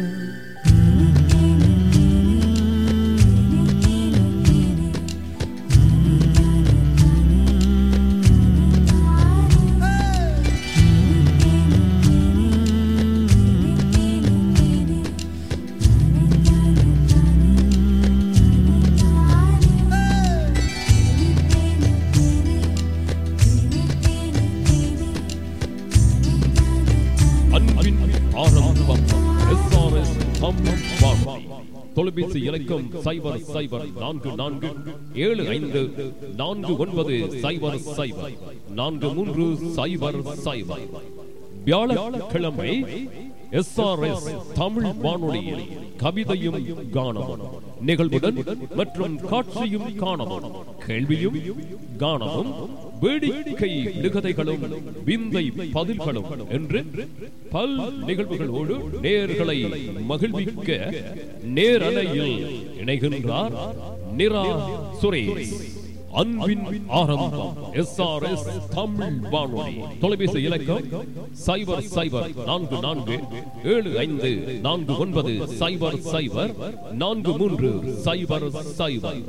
அன்பின் ஆரம்பம் எஸ்ஆர்எஸ் தமிழ் வானொலி தொலைபேசி இலக்கம் சைபர் சைபர் நான்கு நான்கு ஏழு ஐந்து நான்கு ஒன்பது சைபர் சைபர் நான்கு மூன்று சைபர் சைபர் வியாழக்கிழமை எஸ்ஆர்எஸ் தமிழ் வானொலியில் கவிதையும் காணவும் நிகழ்வுடன் மற்றும் காட்சியும் காணவும் கேள்வியும் காணவும் வேடிக்கை நிகதைகளும் விந்தை பதில்களும் என்று பல் நிகழ்வுகளோடு நேர்களை மகிழ்விக்க நேரலையில் இணைகின்றார் நிரா சுரேஷ் அன்பின் ஆரம்பம் எஸ் ஆர் எஸ் தமிழ் வானொலி தொலைபேசி இலக்கம் சைபர் சைபர் நான்கு நான்கு ஏழு ஐந்து நான்கு ஒன்பது சைபர் சைபர் நான்கு மூன்று சைபர் சைபர்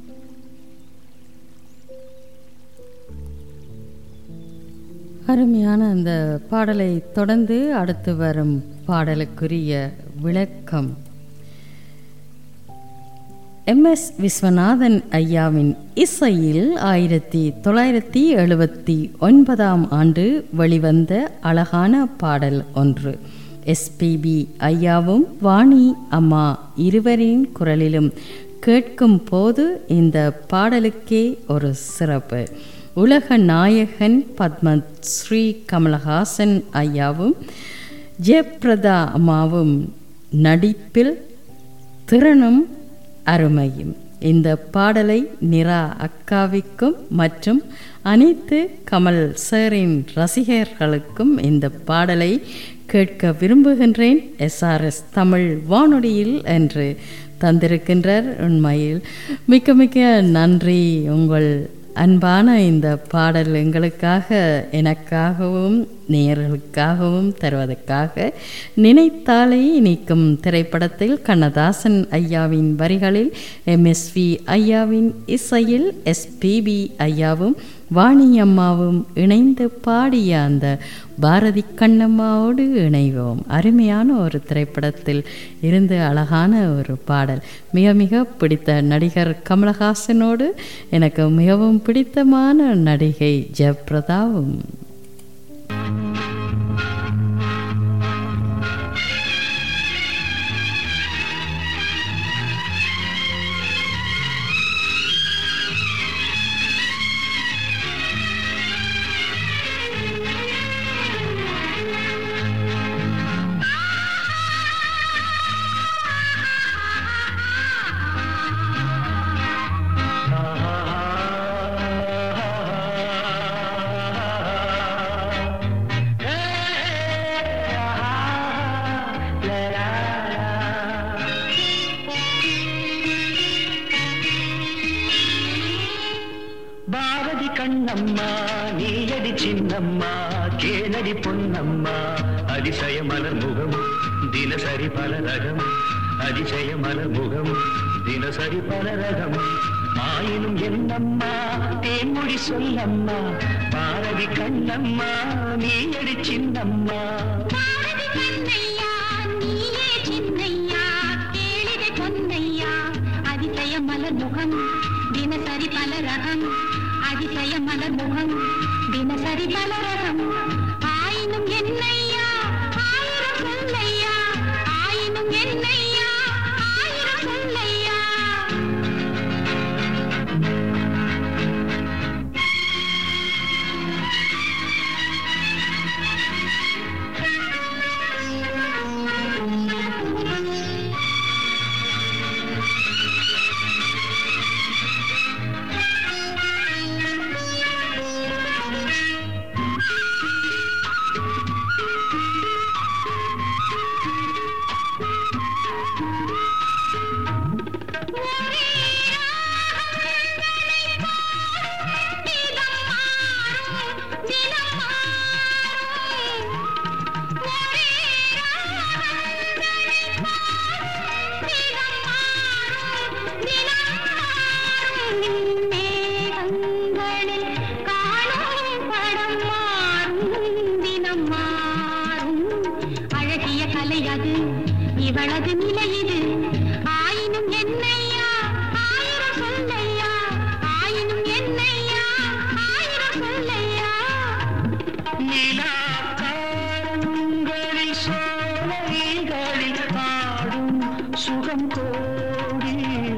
அருமையான அந்த பாடலை தொடர்ந்து அடுத்து வரும் பாடலுக்குரிய விளக்கம் எம் எஸ் விஸ்வநாதன் ஐயாவின் இசையில் ஆயிரத்தி தொள்ளாயிரத்தி எழுபத்தி ஒன்பதாம் ஆண்டு வெளிவந்த அழகான பாடல் ஒன்று எஸ்பிபி ஐயாவும் வாணி அம்மா இருவரின் குரலிலும் கேட்கும் போது இந்த பாடலுக்கே ஒரு சிறப்பு உலக நாயகன் பத்மஸ்ரீ கமலஹாசன் ஐயாவும் ஜெயபிரதா அம்மாவும் நடிப்பில் திறனும் அருமையும் இந்த பாடலை நிரா அக்காவிற்கும் மற்றும் அனைத்து கமல் சாரின் ரசிகர்களுக்கும் இந்த பாடலை கேட்க விரும்புகின்றேன் எஸ்ஆர்எஸ் தமிழ் வானொலியில் என்று தந்திருக்கின்றார் உண்மையில் மிக்க மிக்க நன்றி உங்கள் அன்பான இந்த பாடல் எங்களுக்காக எனக்காகவும் நேயர்களுக்காகவும் தருவதற்காக நினைத்தாலே இனிக்கும் திரைப்படத்தில் கண்ணதாசன் ஐயாவின் வரிகளில் எம்எஸ்வி ஐயாவின் இசையில் எஸ்பிபி ஐயாவும் வாணி அம்மாவும் இணைந்து பாடிய அந்த பாரதி கண்ணம்மாவோடு இணைவோம் அருமையான ஒரு திரைப்படத்தில் இருந்து அழகான ஒரு பாடல் மிக மிக பிடித்த நடிகர் கமலஹாசனோடு எனக்கு மிகவும் பிடித்தமான நடிகை ஜெயபிரதாவும் பாரதி கண்ணம்மா நீயடி சின்னம்மா கேளடி பொன்னம்மா அதிசய மலர் முகம் தினசரி பல ரகம் அதிசய மலர் முகம் தினசரி பல ரகம் ஆயினும் என்னம்மா தேன்மொழி சொல்லம்மா பாரதி கண்ணம்மா நீயடி சின்னம்மா நீயே சின்னையா கேளிதை பொன்னையா அதிசய மலர் முகம் தினசரி பல ரகம் அதிசய மலர் முகம் தினசரி பல ரகம் ஆயினும் என்னையா ஆயிரம் சொல்லையா ஆயினும் என்னையா ஆயிரம் சொல்லையா மேகங்களில் காணும் படம் மாறும் தினம் மாறும் அழகிய கலை அது இவளது நிலை இது ஆயினும் என்னையா ஆயிரம் சொல்லையா ஆயினும் என்னையா ஆயிரம் சொல்லையா நிலாக்காரங்களில் சோலைகளில் ஆடும் சுகம் கோடி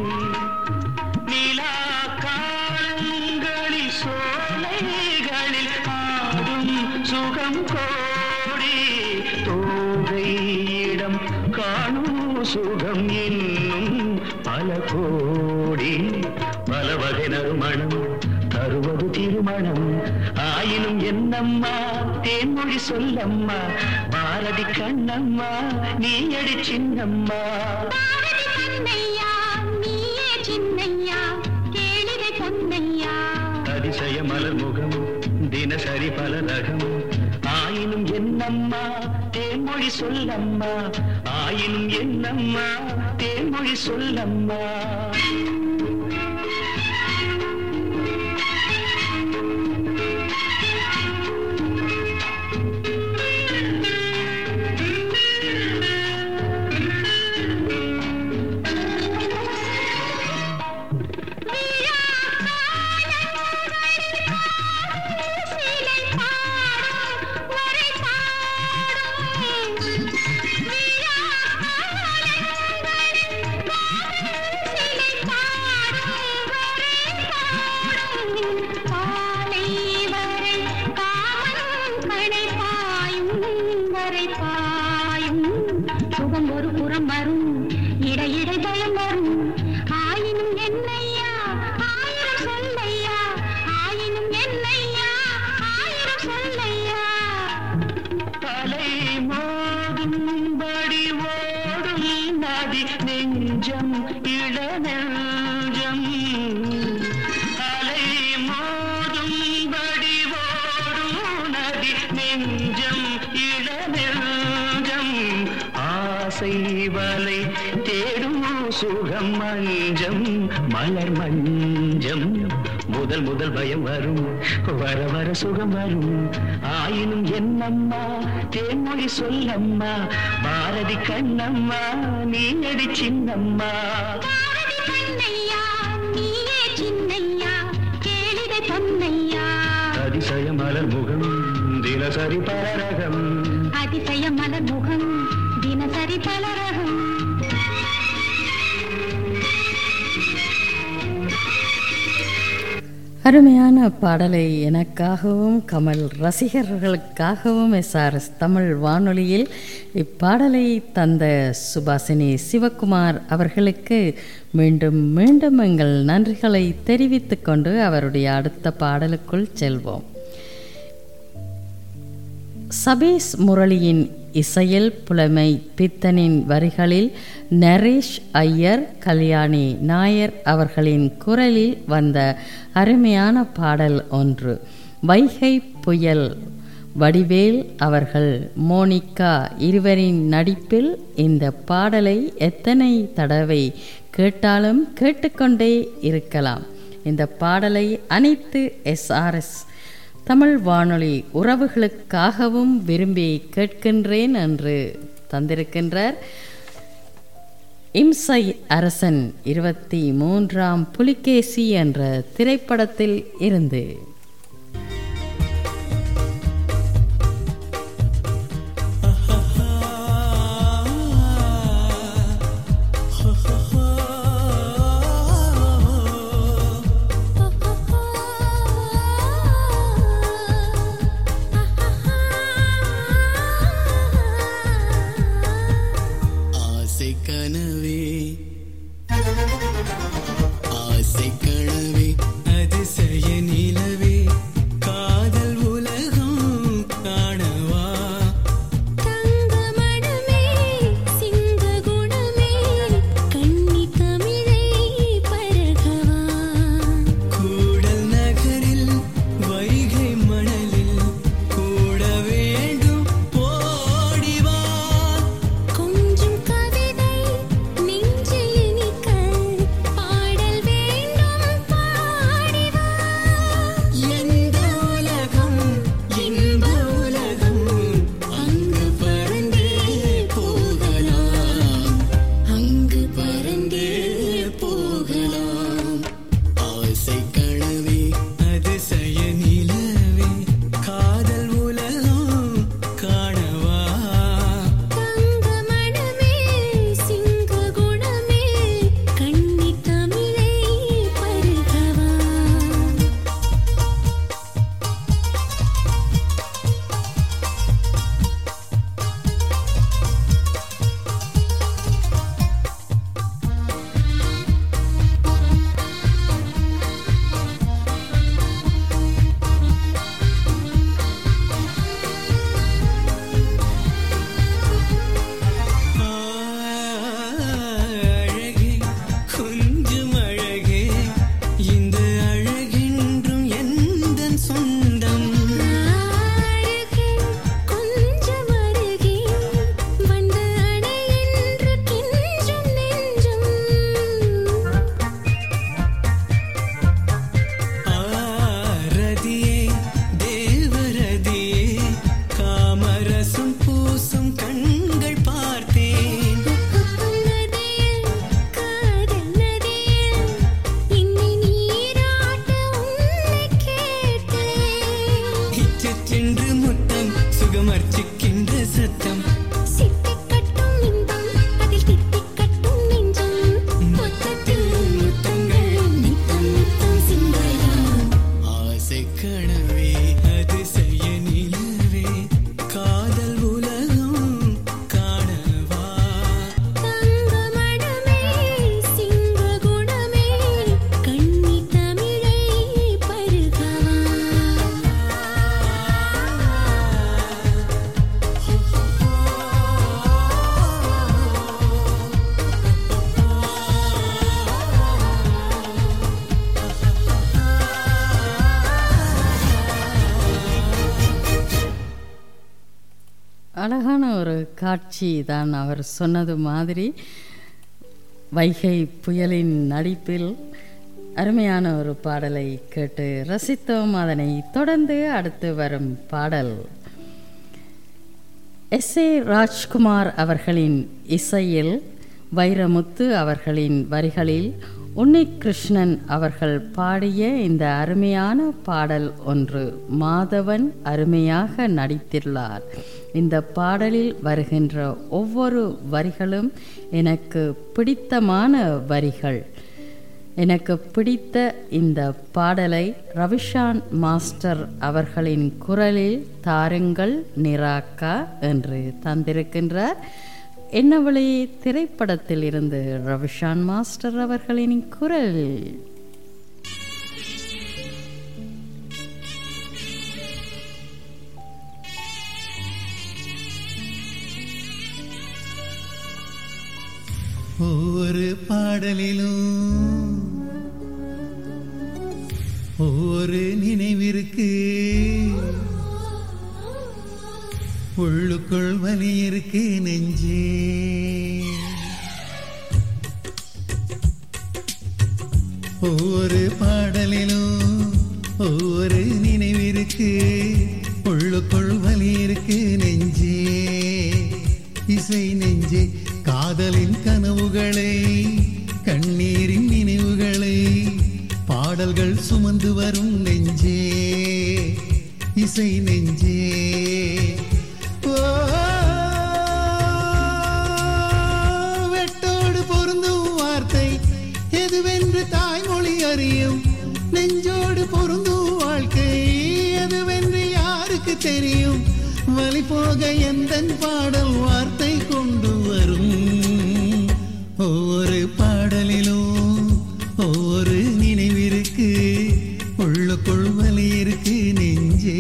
நிலாக்காரங்களில் சோலைகளில் ஆடும் சுகம் கோடி தோகையிடம் காணும் சுகம் இன்னும் பல கோடி பல வகை நறுமணம் தருவது திருமணம் ஆயினும் என்னம்மா தேன்மொழி சொல்லம்மா பாரதி கண்ணம்மா நீயடி சின்னம்மா பொன்னையா நீயே சின்னையா கேளிதை பொன்னையா அதிசய மலர் முகம் தினசரி பல ரகம் ஆயினும் என்னம்மா தேன்மொழி சொல்லம்மா ஆயினும் என்னம்மா தேன்மொழி சொல்லம்மா சிலை ஆசை வலை தேடும் சுகம் மஞ்சம் மலர் மஞ்சம் முதல் முதல் பயம் வரும் வர வர சுகம் வரும் ஆயினும் என்னம்மா தேன்மொழி சொல்லம்மா பாரதி கண்ணம்மா நீ அடி சின்னம்மா கண்ணையா நீயே சின்னையா கேளிதை பொன்னையா அதிசய மலர் முகம் தினசரி பரரகம் அதிசய மலர் முகம் தினசரி பலரகம் அருமையான பாடலை எனக்காகவும் கமல் ரசிகர்களுக்காகவும் எஸ்ஆர்எஸ் தமிழ் வானொலியில் இப்பாடலை தந்த சுபாசினி சிவகுமார் அவர்களுக்கு மீண்டும் மீண்டும் எங்கள் நன்றிகளை தெரிவித்துக் கொண்டு அவருடைய அடுத்த பாடலுக்குள் செல்வோம் சபேஷ் முரளியின் இசையில் புலமை பித்தனின் வரிகளில் நரேஷ் ஐயர் கல்யாணி நாயர் அவர்களின் குரலில் வந்த அருமையான பாடல் ஒன்று வைகை புயல் வடிவேல் அவர்கள் மோனிகா இருவரின் நடிப்பில் இந்த பாடலை எத்தனை தடவை கேட்டாலும் கேட்டுக்கொண்டே இருக்கலாம் இந்த பாடலை அனைத்து எஸ்ஆர்எஸ் தமிழ் வானொலி உறவுகளுக்காகவும் விரும்பி கேட்கின்றேன் என்று தந்திருக்கின்றார் இம்சை அரசன் இருபத்தி மூன்றாம் புலிகேசி என்ற திரைப்படத்தில் இருந்து ஆசை கனவே ஆசை கனவே அதிசய நிலவே அழகான ஒரு காட்சி தான் அவர் சொன்னது மாதிரி வைகை புயலின் நடிப்பில் அருமையான ஒரு பாடலை கேட்டு ரசித்தோம் அதனை தொடர்ந்து அடுத்து வரும் பாடல் எஸ் ஏ ராஜ்குமார் அவர்களின் இசையில் வைரமுத்து அவர்களின் வரிகளில் உன்னிகிருஷ்ணன் அவர்கள் பாடிய இந்த அருமையான பாடல் ஒன்று மாதவன் அருமையாக நடித்துள்ளார் இந்த பாடலில் வருகின்ற ஒவ்வொரு வரிகளும் எனக்கு பிடித்தமான வரிகள் எனக்கு பிடித்த இந்த பாடலை ரவிஷான் மாஸ்டர் அவர்களின் குரலில் தாருங்கள் நிராக்கா என்று தந்திருக்கின்றார் என்னவளே திரைப்படத்தில் இருந்து ரவிஷான் மாஸ்டர் அவர்களின் குரல் ஒவ்வொரு பாடலிலும் ஒவ்வொரு நினைவிற்கு உள்ளுக்குள் வலி இருக்கு நெஞ்சே ஒவ்வொரு பாடலிலும் ஒவ்வொரு நினைவிற்கு உள்ளுக்குள் வலி இருக்கு நெஞ்சே இசை நெஞ்சே காதலின் கனவுகளை கண்ணீரின் நினைவுகளை பாடல்கள் சுமந்து வரும் நெஞ்சே இசை நெஞ்சே ஓ, வெட்டோடு பொருந்தும் வார்த்தை எதுவென்று தாய்மொழி அறியும் நெஞ்சோடு பொருந்தும் வாழ்க்கை எதுவென்று யாருக்கு தெரியும் வழி போக எந்த பாடல் வார்த்தை கொண்டு வரும் ஒவ்வொரு பாடலிலும் ஒவ்வொரு நினைவிற்கு உள்ளுக்குள் வலி இருக்கு நெஞ்சே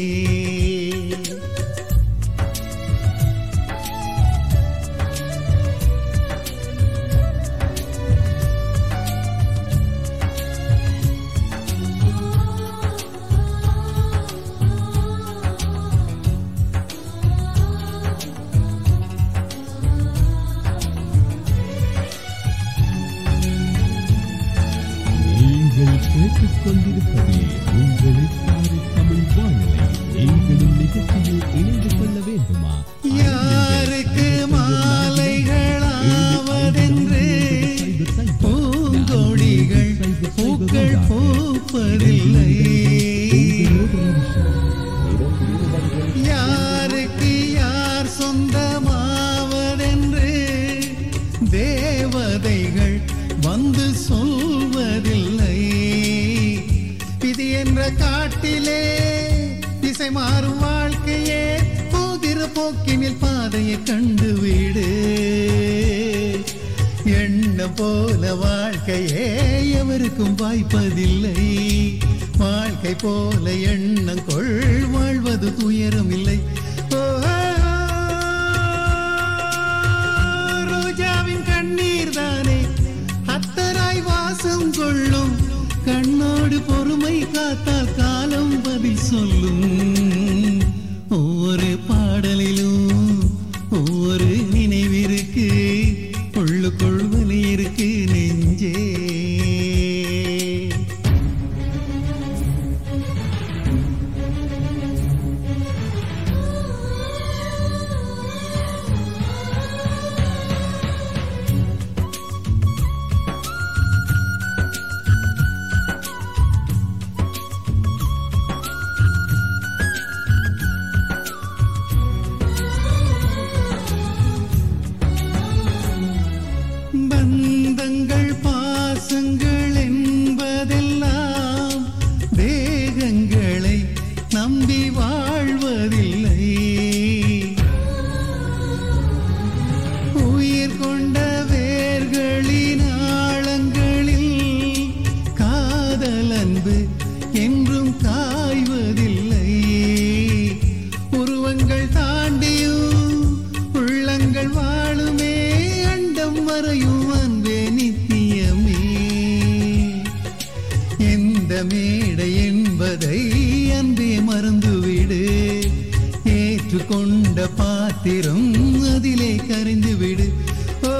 நீங்கள் கேட்டுக்கொண்டிருப்பது உங்களை சாரி தமிழ் வானொலி நீங்களும் நிகழ்ச்சியில் இணைந்து கொள்ள வேண்டுமா யாருக்கு மாலைகளாவதென்று பூங்கொடிகள் பூக்கள் பூப்பதில்லை யாருக்கு யார் சொந்தமாவதென்று தேவதைகள் வந்து சொல்வதில்லை விதி என்ற காட்டிலே திசை மாறும் வாழ்க்கையே போகிற போக்கினில் பாதையை கண்டு விடு எண்ண போல வாழ்க்கையே எவருக்கும் வாய்ப்பதில்லை வாழ்க்கை போல எண்ணம் கொள் வாழ்வது துயரம் இல்லை ஓ, ரோஜாவின் கண்ணீர் தானே அத்தராய் வாசம் கொள்ளும் கண்ணோடு பொறுமை காத்தால் காலம் பதில் சொல்லும் ஒவ்வொரு பாடலிலும் ஒவ்வொரு நினைவிற்கு உள்ளுக்குள் வலி இருக்கு நெஞ்சே ஆத்திரம் அதிலே கரைந்து விடு ஓ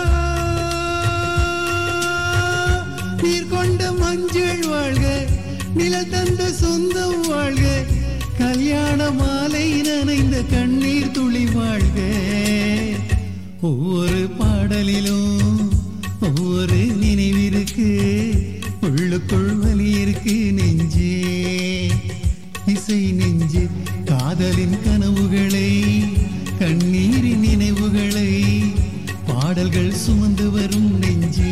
நீர் கொண்ட மஞ்சள் வாழ்க நிழல் தந்த சொந்தம் வாழ்க கல்யாண மாலை நனைந்த கண்ணீர் துளி வாழ்க ஒவ்வொரு பாடலிலும் ஒவ்வொரு நினைவிருக்கு உள்ளுக்குள் வலி இருக்கு நெஞ்சே இசை நெஞ்சு காதலின் கனவுகளை கண்ணீரின் நினைவுகளை பாடல்கள் சுமந்து வரும் நெஞ்சே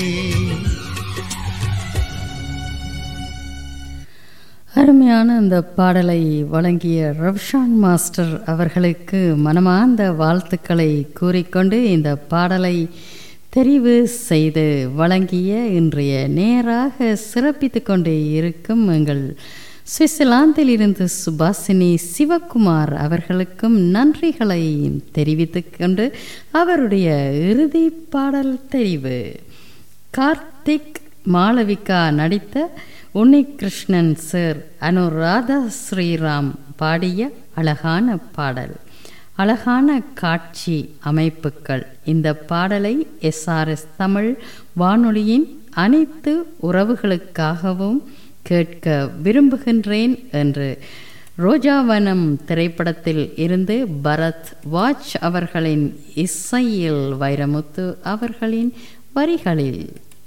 அருமையான அந்த பாடலை வழங்கிய ரவ்ஷான் மாஸ்டர் அவர்களுக்கு மனமார்ந்த வாழ்த்துக்களை கூறிக்கொண்டு இந்த பாடலை தெரிவு செய்து வழங்கிய இன்றைய நேராக சிறப்பித்து கொண்டே இருக்கும் எங்கள் சுவிட்சர்லாந்தில் இருந்து சுபாசினி சிவகுமார் அவர்களுக்கும் நன்றிகளை தெரிவித்துக் கொண்டு அவருடைய இறுதி பாடல் தெரிவு கார்த்திக் மாளவிகா நடித்த உன்னிகிருஷ்ணன் சார் அனுராதா ஸ்ரீராம் பாடிய அழகான பாடல் அழகான காட்சி அமைப்புகள் இந்த பாடலை எஸ்ஆர்எஸ் தமிழ் வானொலியின் அனைத்து உறவுகளுக்காகவும் கேட்க விரும்புகின்றேன் என்று ரோஜாவனம் திரைப்படத்தில் இருந்து பரத் வாஜ் அவர்களின் இசையில் வைரமுத்து அவர்களின் வரிகளில்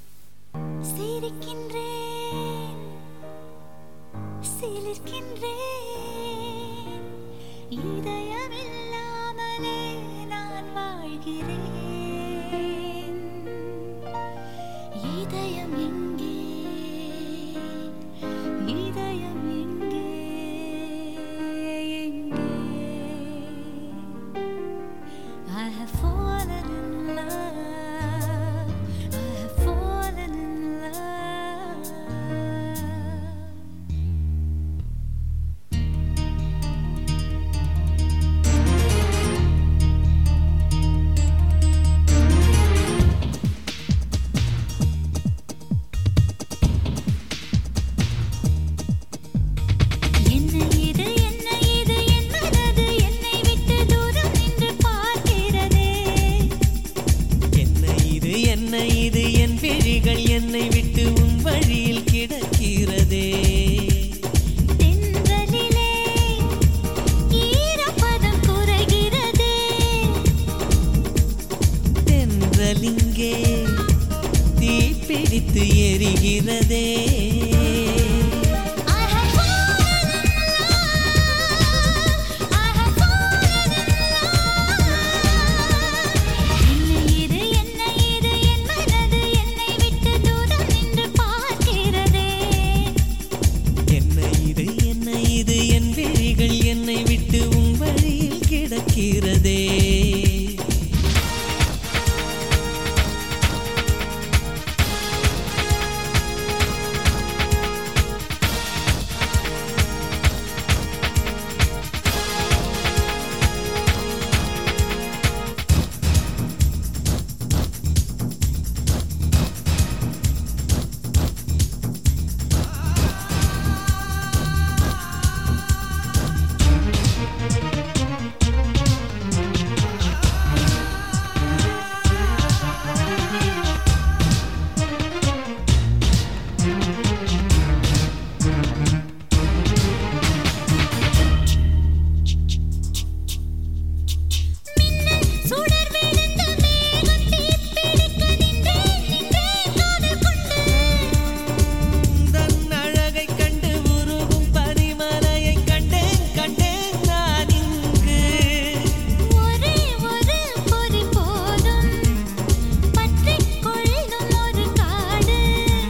சிரிக்கின்றேன் சிலிர்க்கின்றேன் இதயமில்லாமலே நான் வாழ்கிறேன் இதயம் எங்கே இதயம் எங்கே எங்கே I have fallen in love I have fallen in love என்ன இது என்ன இது என் மனது என்னை விட்டு தூரம் நின்று பார்க்கிறதே என்ன இது என்ன இது என் விழிகள் என்னை விட்டு உன் வழியில் கிடக்கிறதே தென்றலிலே ஈரப்பதம் குறைகிறதே தென்றலிங்கே தீப்பிடித்து எரிகிறதே I have fallen in love I have fallen in love என்ன இது என்ன இது என் மனது என்னை விட்டு தூரம் நின்று பார்க்கிறதே என்ன இது என்ன இது என் விழிகள் என்னை விட்டு உன் வழியில் கிடக்கிறதே சுடர் விழுந்த மேகம் தீப்பிடிக்க நின்றேன் நின்றேன் காதல் கொண்டு தன் அழகை கண்டு உருகும் பனிமலையை கண்டேன் கண்டேன் நான் இங்கு ஒரே ஒரு பொறி போதும் பற்றிக் கொள்ளும் ஒரு காடு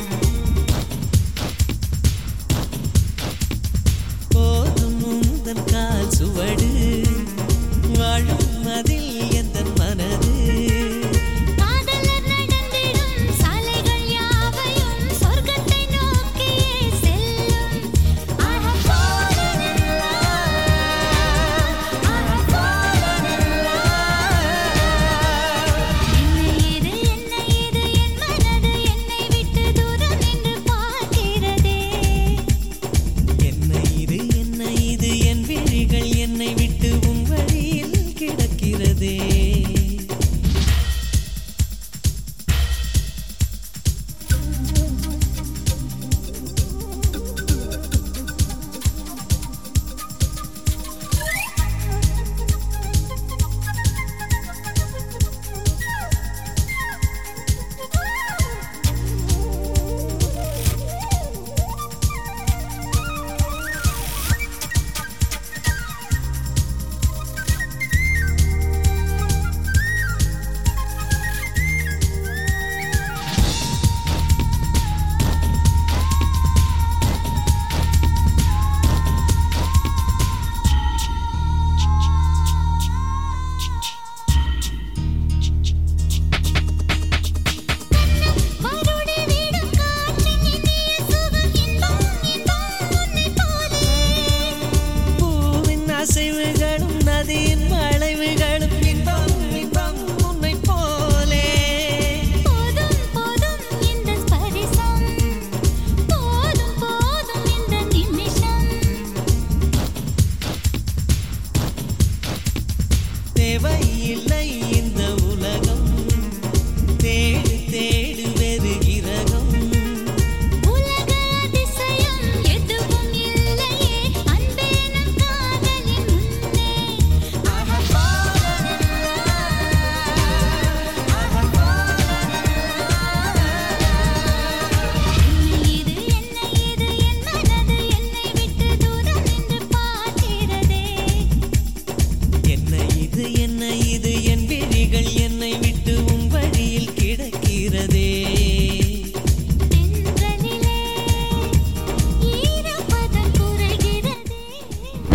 போதும் உந்தன் கால் சுவடு வாழும் அதில் எந்த மனது காதலர் நடந்திடும் சாலைகள் யாவையும் சொர்க்கத்தை நோக்கியே செல்லும் I have fallen in love I have fallen in love என்ன இது என்ன இது என் மனது என்னை விட்டு தூரம் நின்று பார்க்கிறதே என்ன இது என்ன இது என் விழிகள் என்னை விட்டு உன் வழியில்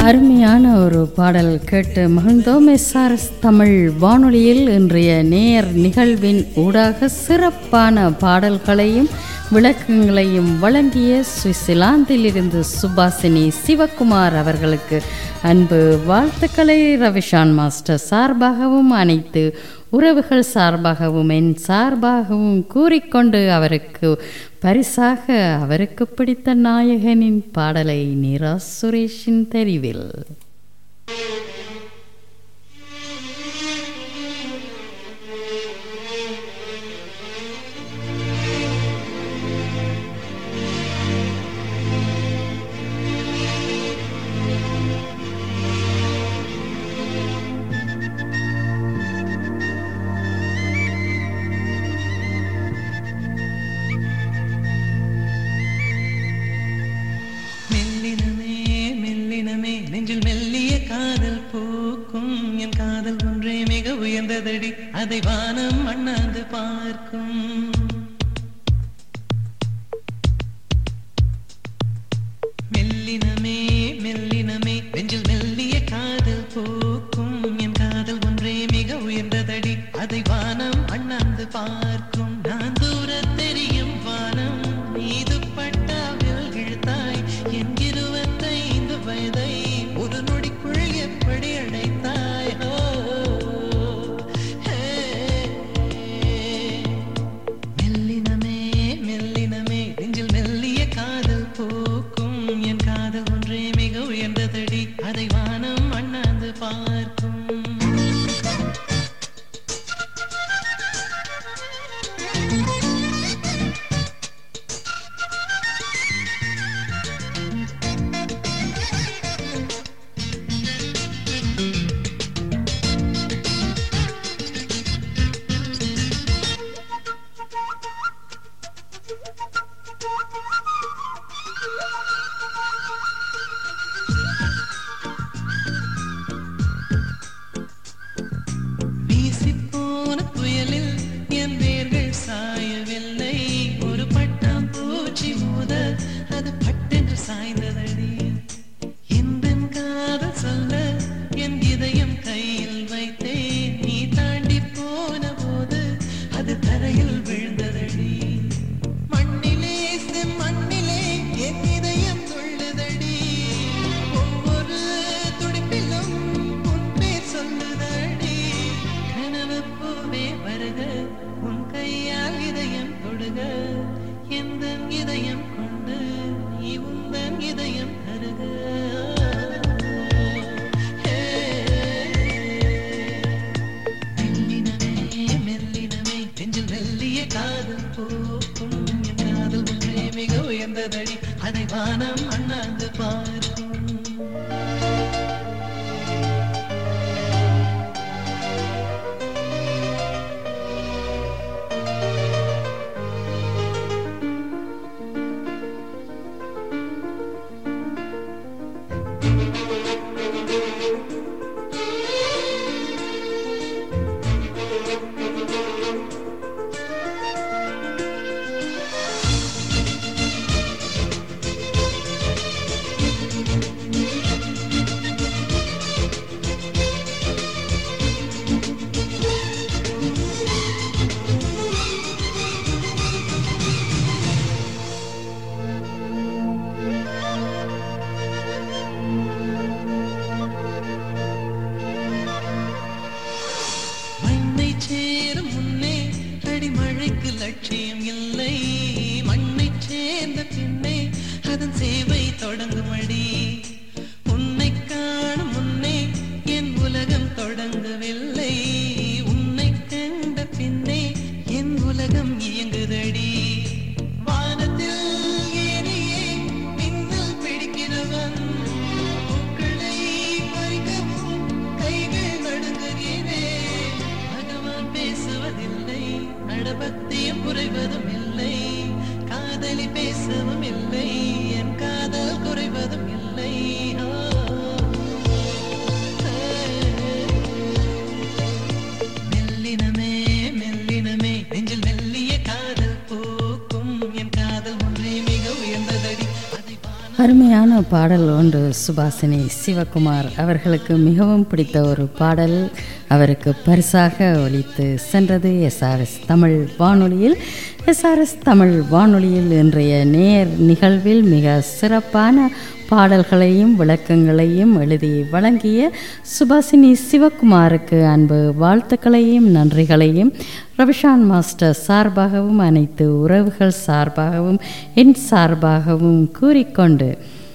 அருமையான ஒரு பாடல் கேட்டு மகிழ்ந்தோம் எஸ்ஆர்எஸ் தமிழ் வானொலியில் இன்றைய நேர் நிகழ்வின் ஊடாக சிறப்பான பாடல்களையும் விளக்கங்களையும் வழங்கிய சுவிட்சர்லாந்திலிருந்து சுபாசினி சிவகுமார் அவர்களுக்கு அன்பு வாழ்த்துக்களை ரவிஷான் மாஸ்டர் சார்பாகவும் அனைத்து உறவுகள் சார்பாகவும் என் சார்பாகவும் கூறிக்கொண்டு அவருக்கு பரிசாக அவருக்கு பிடித்த நாயகனின் பாடலை நிரா சுரேஷின் தெரிவில் மெல்லினமே மெல்லினமே நெஞ்சில் மெல்லிய காதல் பூக்கும் என் காதல் ஒன்றே மிக உயர்ந்ததடி அதை வானம் அண்ணாந்து பார்க்கும் மெல்லினமே மெல்லினமே நெஞ்சில் மெல்லிய காதல் பூக்கும் என் காதல் ஒன்றே மிக உயர்ந்ததடி அதை வானம் அண்ணாந்து பார்க்கும் நான் தூர தெரியும் வானம் மீது பட்டாவில் இழுத்தாய் என் இருபத்தைந்து வயதை ஒரு நொடிக்குள் எப்படி அடைத்தாய் ஓ, ஹே. மெல்லினமே மெல்லினமே நெஞ்சில் மெல்லிய காதல் பூக்கும் என் காதல் ஒன்றே மிக உயர்ந்ததடி அதை வானம் அண்ணாந்து பார்க்கும் வீசிப்போன புயலில் என் வேர்கள் சாயவில்லை ஒரு பட்டாம் பூச்சி மோத அது பட்டென்று சாய்ந்ததடி எந்தன் காதல் சொல்ல என் இதயம் கையில் வைத்தேன் நீ தாண்டி போன போது அது தரையில் விழுந்ததடி மண்ணிலே செம் மண்ணிலே என் இதயம் துள்ளுதடி ஒவ்வொரு துடிப்பிலும் உன் பேர் சொல்லுதடி கனவு பூவே வருக உன் கையால் இதயம் தொடுக எந்த இதயம் கொண்டு நீ உந்தன் இதயம் தருக மெல்லினமே மெல்லினமே நெஞ்சில் மெல்லிய காதல் பூக்கும் என் காதல் ஒன்றே மிக உயர்ந்ததடி அதை வானம் அண்ணாந்து பார்க்கும் மண்ணை சேரும் முன்னே அடிமழைக்கு லட்சியம் இல்லை மண்ணை சேர்ந்த பின்னே அதன் சேவை தொடங்கும் அடி உன்னை காணும் முன்னே என் உலகம் தொடங்கவில்லை உன்னை கண்ட பின்னே என் உலகம் இயங்குதடி வானத்தில் ஏறியே மின்னல் பிடிக்கிறவன் பூக்களை பறிக்கவும் கைகள் நடுங்குகிறேன் பகவான் பேசுவதில்லை நடபக்தியும் குறைவதும் இல்லை காதலி பேசவும் இல்லை என் காதல் குறைவதும் இல்லை ஆ. மெல்லினமே மெல்லினமே நெஞ்சில் மெல்லிய காதல் பூக்கும் என் காதல் ஒன்றே மிக உயர்ந்ததடி அதை வான அருமையான பாடல் ஒன்று சுபாசினி சிவகுமார் அவர்களுக்கு மிகவும் பிடித்த ஒரு பாடல் அவருக்கு பரிசாக ஒலித்து சென்றது எஸ்ஆர்எஸ் தமிழ் வானொலியில் எஸ்ஆர்எஸ் தமிழ் வானொலியில் இன்றைய நேர் நிகழ்வில் மிக சிறப்பான பாடல்களையும் விளக்கங்களையும் எழுதி வழங்கிய சுபாசினி சிவகுமாருக்கு அன்பு வாழ்த்துக்களையும் நன்றிகளையும் ரவிஷான் மாஸ்டர் சார்பாகவும் அனைத்து உறவுகள் சார்பாகவும் என் சார்பாகவும் கூறிக்கொண்டு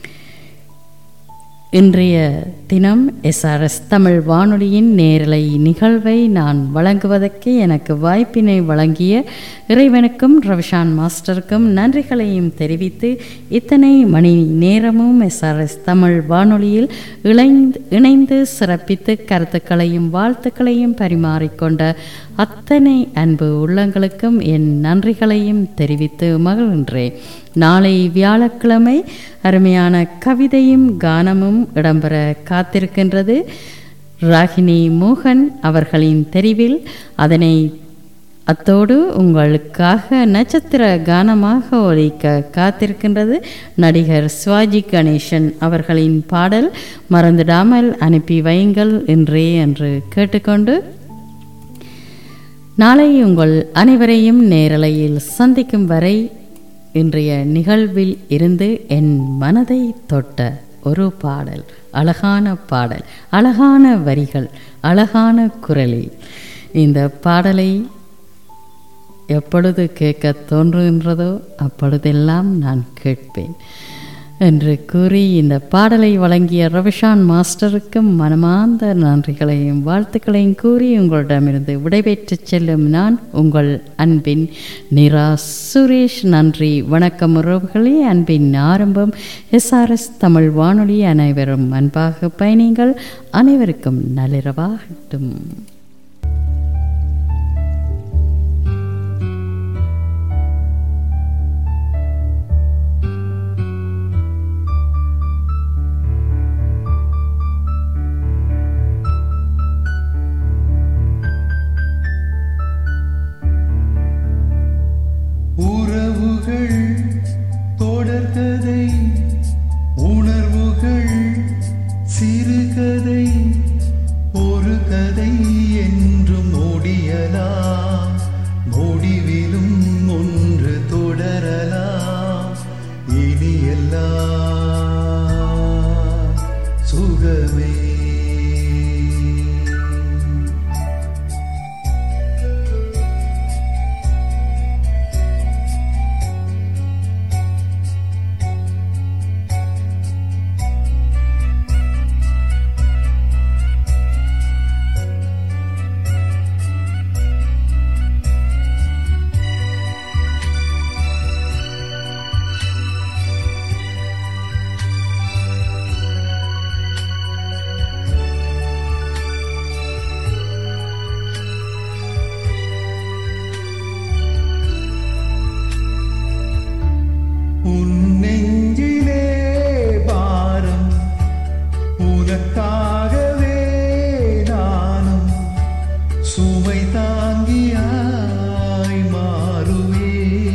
இன்றைய தினம் எஸ்ஆர்எஸ் தமிழ் வானொலியின் நேரலை நிகழ்வை நான் வழங்குவதற்கு எனக்கு வாய்ப்பினை வழங்கிய இறைவனுக்கும் ரவிஷான் மாஸ்டருக்கும் நன்றிகளையும் தெரிவித்து இத்தனை மணி நேரமும் எஸ்ஆர்எஸ் தமிழ் வானொலியில் இணைந்து இணைந்து சிறப்பித்து கருத்துக்களையும் வாழ்த்துக்களையும் பரிமாறிக்கொண்ட அத்தனை அன்பு உள்ளங்களுக்கும் என் நன்றிகளையும் தெரிவித்து மகிழ்கின்றேன் நாளை வியாழக்கிழமை அருமையான கவிதையும் கானமும் இடம்பெற காத்திருக்கின்றது ராகினி மோகன் அவர்களின் தெரிவில் அதனை அத்தோடு உங்களுக்காக நட்சத்திர கானமாக ஒலிக்க காத்திருக்கின்றது நடிகர் சிவாஜி கணேசன் அவர்களின் பாடல் மறந்துடாமல் அனுப்பி வையுங்கள் என்றே என்று கேட்டுக்கொண்டு நாளை உங்கள் அனைவரையும் நேரலையில் சந்திக்கும் வரை இன்றைய நிகழ்வில் இருந்து என் மனதை தொட்ட ஒரு பாடல் அழகான பாடல் அழகான வரிகள் அழகான குரலில் இந்த பாடலை எப்பொழுது கேட்க தோன்றுகின்றதோ அப்பொழுதெல்லாம் நான் கேட்பேன் என்று கூறி இந்த பாடலை வழங்கிய ரவிஷான் மாஸ்டருக்கும் மனமார்ந்த நன்றிகளையும் வாழ்த்துக்களையும் கூறி உங்களிடமிருந்து விடைபெற்று செல்லும் நான் உங்கள் அன்பின் நிரா சுரேஷ் நன்றி வணக்கம் உறவுகளே அன்பின் ஆரம்பம் எஸ்ஆர்எஸ் தமிழ் வானொலி அனைவரும் அன்பாக பயணிங்கள் அனைவருக்கும் நள்ளிரவாகட்டும் உறவுகள் தொடர்கதை உணர்வுகள் சிறுகதை ஒரு கதை என்றும் முடியலாம் முடிவிலும் ஒன்று தொடரலாம் இனி எல்லாம் சுகமே உன் நெஞ்சிலே பாரம் உனக்காகவே நானும் சுமை தாங்கியாய் மாறுவே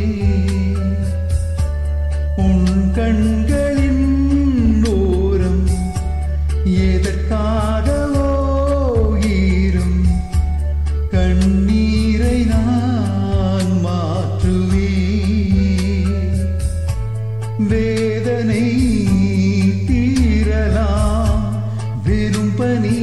உன் கண்களின் ஓரம் எதற்காகவோ ஈரும் கண்ணீரை நான் மாற்றுவேன் வேதனை தீரலாம் வெறும் பனி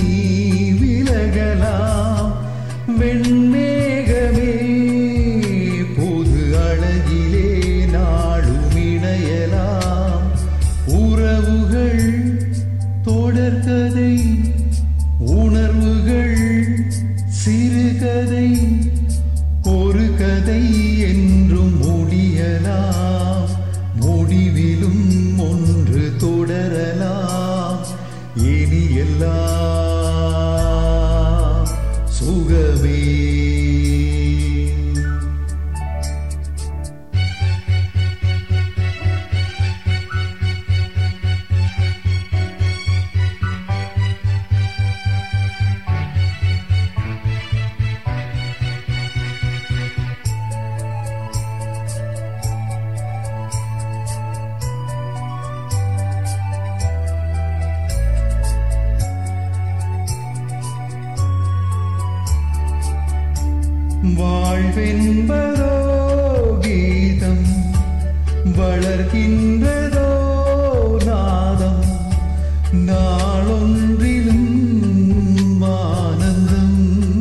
விலகலாம் வெண்மேகமே பொது அழகிலே நாடும் இணையலாம் உறவுகள் தொடர்கதை உணர்வுகள் சிறுகதை ஒரு கதை என்றும் முடியலாம் முடிவிலும் ஒன்று வாழ்வென்பதோ கீதம் வளர்கின்றதோ நாதம் நாளொன்றிலும் ஆனந்தம்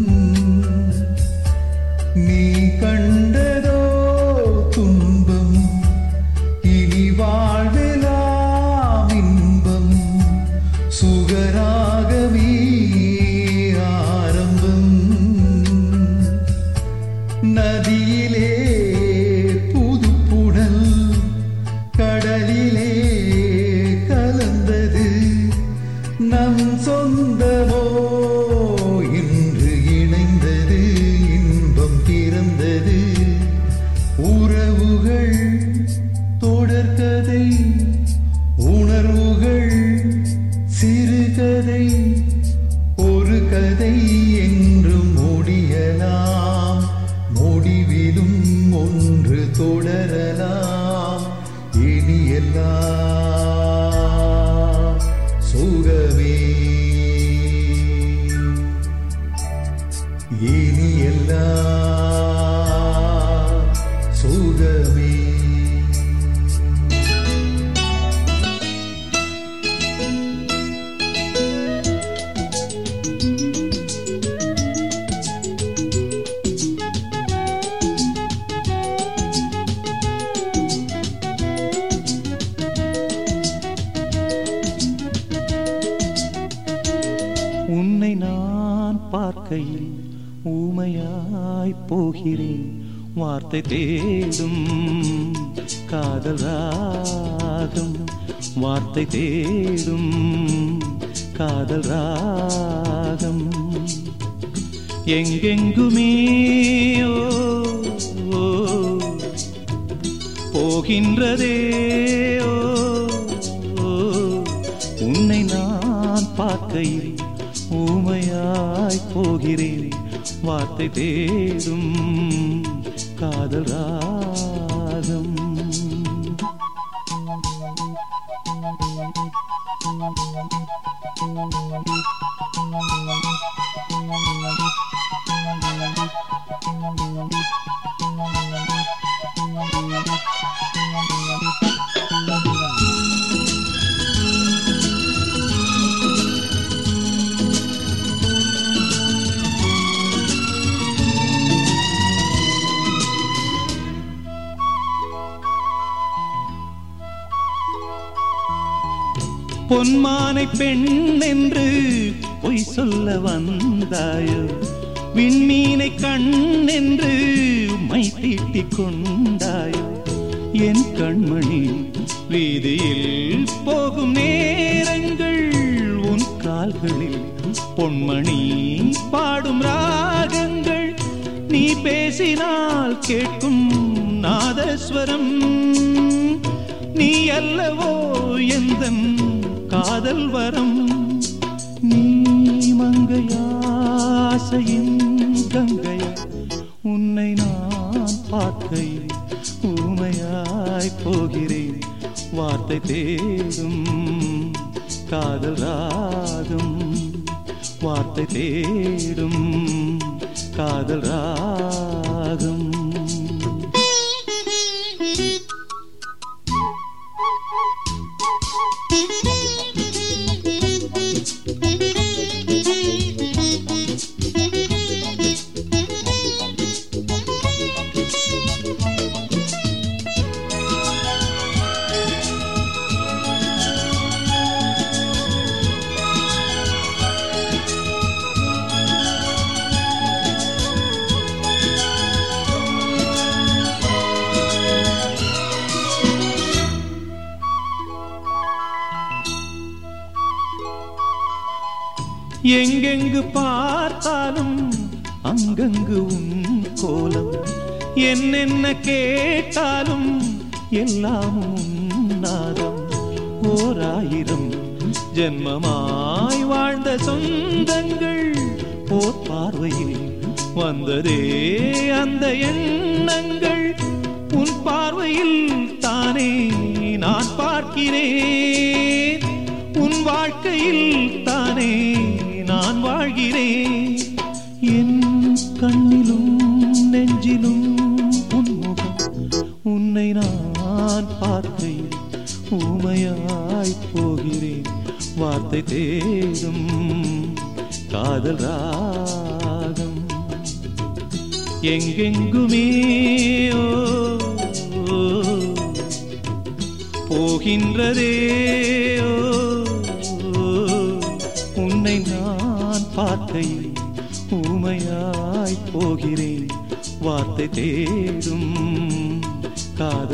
நீ கண்டதோ துன்பம் இனி வாழ்வெல்லாம் இன்பம் சுகராகவே ஆரம்பம் நதியிலே புதுப்புடல் கடலிலே கலந்தது நம் சொந்தமோ இன்று இணைந்தது இன்பம் பிறந்தது உறவுகள் தொடர்கதை உணர்வுகள் சிறுகதை ஒரு கதை என்றும் முடியலாம் முடிவிலும் ஒன்று தொடரலாம் இனி எல்லாம் சுகமே இனி எல்லாம் சுகமே உன்னை நான் பார்க்கையில் ஊமையாய் போகிறேன் வார்த்தை தேடும் காதல் ராகம் வார்த்தை தேடும் காதல் ராகம் எங்கெங்குமே ஓ, ஓ, போகின்றதே ஓ, ஓ, உன்னை நான் பார்க்கையில் ஊமையாய் போகிறேன் வார்த்தை தேடும் காதல் ராகம் பொன்மானை பெண் என்று பொய் சொல்ல வந்தாயோ விண்மீனை கண் என்று மை தீட்டிக் கொண்டாயோ என் கண்மணி வீதியில் போகும் நேரங்கள் உன் கால்களில் பொன்மணி பாடும் ராகங்கள் நீ பேசினால் கேட்கும் நாதஸ்வரம் நீ அல்லவோ எந்தன் காதல் வரம் நீ மங்கையாசையின் கங்கை உன்னை நான் பார்க்கையில் ஊமையாய் போகிறேன் வார்த்தை தேடும் காதல் ராகம் வார்த்தை தேடும் காதல் ராகம் எங்கெங்கு பார்த்தாலும் அங்கங்கு உன் கோலம் என்னென்ன கேட்டாலும் எல்லாம் உன் நாதம் ஓர் ஆயிரம் ஜென்மமாய் வாழ்ந்த சொந்தங்கள் ஓர் பார்வையில் வந்ததே அந்த எண்ணங்கள் உன் பார்வையில் தானே நான் பார்க்கிறேன் உன் வாழ்க்கையில் தானே நான் வாழ்கிறேன் என் கண்ணிலும் வார்த்தை தேடும் காதல் ராகம் எங்கெங்குமே ஓ, ஓ, போகின்றதே ஓ, ஓ, உன்னை நான் பார்க்கையில் ஊமையாய் போகிறேன் வார்த்தை தேடும் காதல்